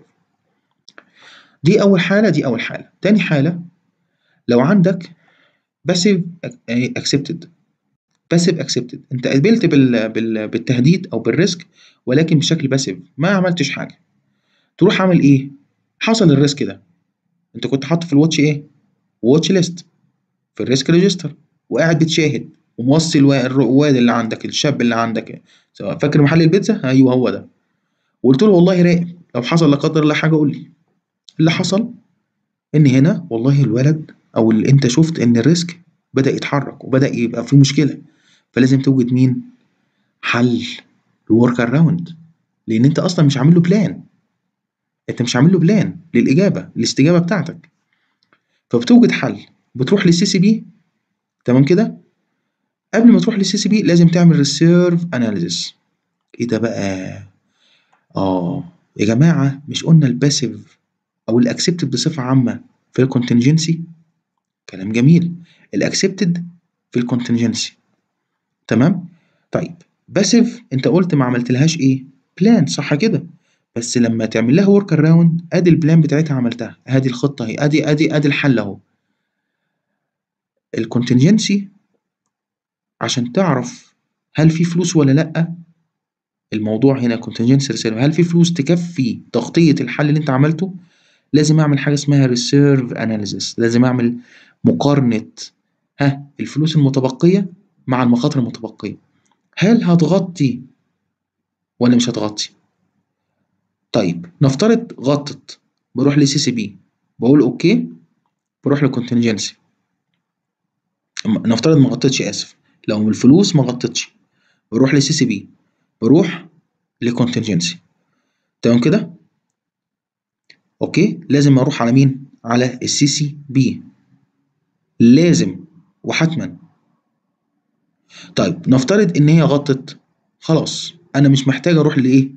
دي اول حاله دي اول حاله تاني حاله لو عندك باسيف اكسبتد باسيف اكسبتد انت قبلت بال... بال... بالتهديد او بالريسك ولكن بشكل باسيف ما عملتش حاجه تروح عامل ايه حصل الريسك ده انت كنت حاطه في الواتش ايه واتش ليست في الريسك ريجستر وقاعد بتشاهد وموصي الرواد اللي عندك الشاب اللي عندك سواء فاكر محل البيتزا ايوه هو ده وقلت له والله راقب لو حصل لا قدر الله حاجه قول لي اللي حصل ان هنا والله الولد او اللي انت شفت ان الريسك بدا يتحرك وبدا يبقى في مشكله فلازم توجد مين حل الورك اراوند لان انت اصلا مش عامل له بلان انت مش عامل له بلان للاجابه الاستجابه بتاعتك فبتوجد حل بتروح للسي سي بي تمام كده قبل ما تروح للسي سي بي لازم تعمل ريسيرف اناليسيس ايه ده بقى اه يا جماعه مش قلنا الباسيف او الاكسبتد بصفه عامه في الكونتنجنسي كلام جميل الاكسبتد في الكونتنجنسي تمام طيب باسيف انت قلت ما عملتلهاش ايه بلان صح كده بس لما تعمل لها ورك اراوند ادي البلان بتاعتها عملتها ادي الخطه اهي ادي ادي ادي الحل اهو الكونتنجنسي عشان تعرف هل في فلوس ولا لا الموضوع هنا كونتنجنسي ريسيرف هل في فلوس تكفي تغطيه الحل اللي انت عملته لازم اعمل حاجه اسمها ريسيرف اناليسيس لازم اعمل مقارنه ها الفلوس المتبقية مع المخاطر المتبقية هل هتغطي ولا مش هتغطي؟ طيب نفترض غطت بروح لسي سي بي بقول اوكي بروح للكونتنجنسي نفترض ما غطيتش اسف لو الفلوس ما غطتش بروح لسي سي بي بروح لكونتنجنسي تمام كده اوكي لازم اروح على مين على السي سي بي لازم وحتما طيب نفترض ان هي غطت خلاص انا مش محتاج اروح لايه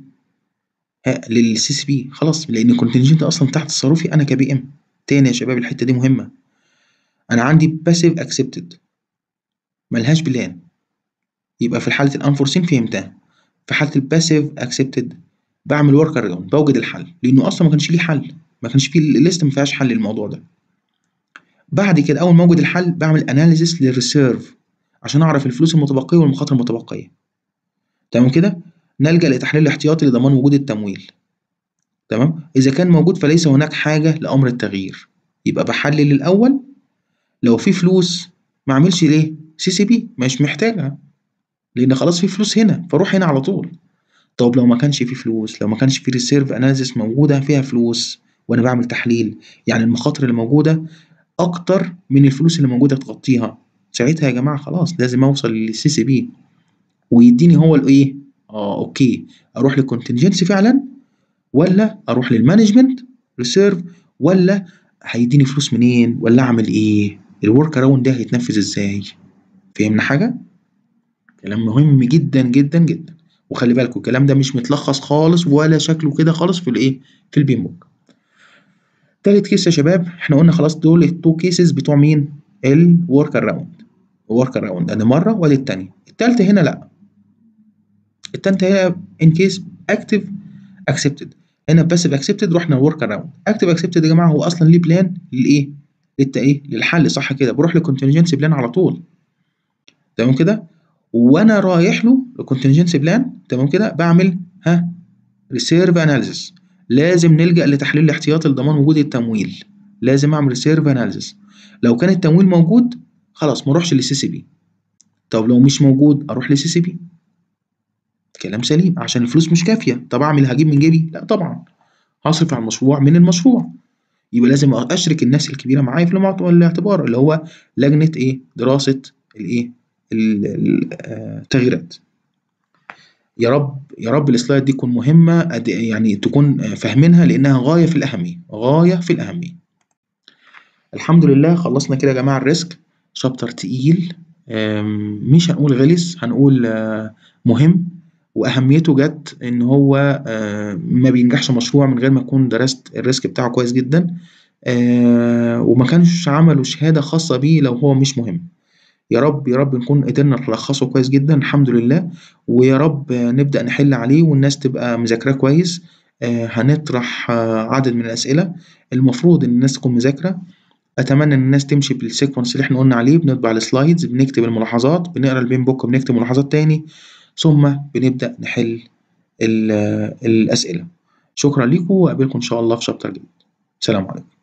للسي سي بي خلاص لان الكونتنجنت اصلا تحت تصرفي انا كبي ام تاني يا شباب الحته دي مهمه انا عندي باسيف اكسبتد ملهاش بلان يبقى في حاله الانفورسين فهمتها في حاله الباسيف اكسبتد بعمل ورك اراوند بوجد الحل لانه اصلا ما كانش ليه حل ما كانش فيه الليست ما فيهاش حل للموضوع ده بعد كده اول ما اوجد الحل بعمل اناليسيس للريسيرف عشان اعرف الفلوس المتبقيه والمخاطر المتبقيه تمام كده نلجا لتحليل الاحتياطي لضمان وجود التمويل تمام اذا كان موجود فليس هناك حاجه لامر التغيير يبقى بحلل الاول لو في فلوس ما اعملش ليه سي سي بي مش محتاجها لان خلاص في فلوس هنا فاروح هنا على طول طب لو ما كانش في فلوس لو ما كانش في ريسيرف اناليسيس موجوده فيها فلوس وانا بعمل تحليل يعني المخاطر اللي موجوده اكتر من الفلوس اللي موجوده تغطيها ساعتها يا جماعه خلاص لازم اوصل للسي سي بي ويديني هو الايه اه اوكي اروح للكونتنجنسي فعلا ولا اروح للمانجمنت ريسيرف ولا هيديني فلوس منين ولا اعمل ايه الورك اراوند ده هيتنفذ ازاي فهمنا حاجه كلام مهم جدا جدا جدا وخلي بالكم الكلام ده مش متلخص خالص ولا شكله كده خالص في الايه في البين بوك تالت كيس يا شباب احنا قلنا خلاص دول التو كيسز بتوع مين الورك اراوند الورك اراوند ادي مره وادي التانية التالتة هنا لا التالتة هي ان كيس اكتف اكسبتد هنا باسيف اكسبتد رحنا الورك اراوند اكتف اكسبتد يا جماعه هو اصلا ليه بلان للايه للت ايه للحل صح كده بروح للكونتنجنسي بلان على طول تمام كده وانا رايح له الكونتنجنسي بلان تمام كده بعمل ها ريسيرف اناليسيس لازم نلجا لتحليل الاحتياطي لضمان وجود التمويل لازم اعمل ريسيرف اناليسيس لو كان التمويل موجود خلاص ما اروحش للسي سي بي طب لو مش موجود اروح للسي سي بي كلام سليم عشان الفلوس مش كافيه طب اعمل هجيب من جيبي لا طبعا هصرف على المشروع من المشروع يبقى لازم اشرك الناس الكبيره معايا في الاعتبار اللي هو لجنه ايه دراسه الايه التغييرات يا رب يا رب السلايد دي تكون مهمه يعني تكون فاهمينها لانها غايه في الاهميه غايه في الاهميه الحمد لله خلصنا كده يا جماعه الريسك شابتر تقيل مش هنقول غلس هنقول مهم واهميته جت ان هو ما بينجحش مشروع من غير ما يكون درست الريسك بتاعه كويس جدا وما كانش عملوا شهاده خاصه بيه لو هو مش مهم يا رب يا رب نكون قدرنا نلخصه كويس جدا الحمد لله ويا رب نبدأ نحل عليه والناس تبقى مذاكراه كويس هنطرح عدد من الأسئلة المفروض إن الناس تكون مذاكرة أتمنى إن الناس تمشي بالسيكونس اللي إحنا قلنا عليه بنطبع السلايدز بنكتب الملاحظات بنقرا البين بوك بنكتب ملاحظات تاني ثم بنبدأ نحل الأسئلة شكرا لكم وأقابلكم إن شاء الله في شابتر جديد سلام عليكم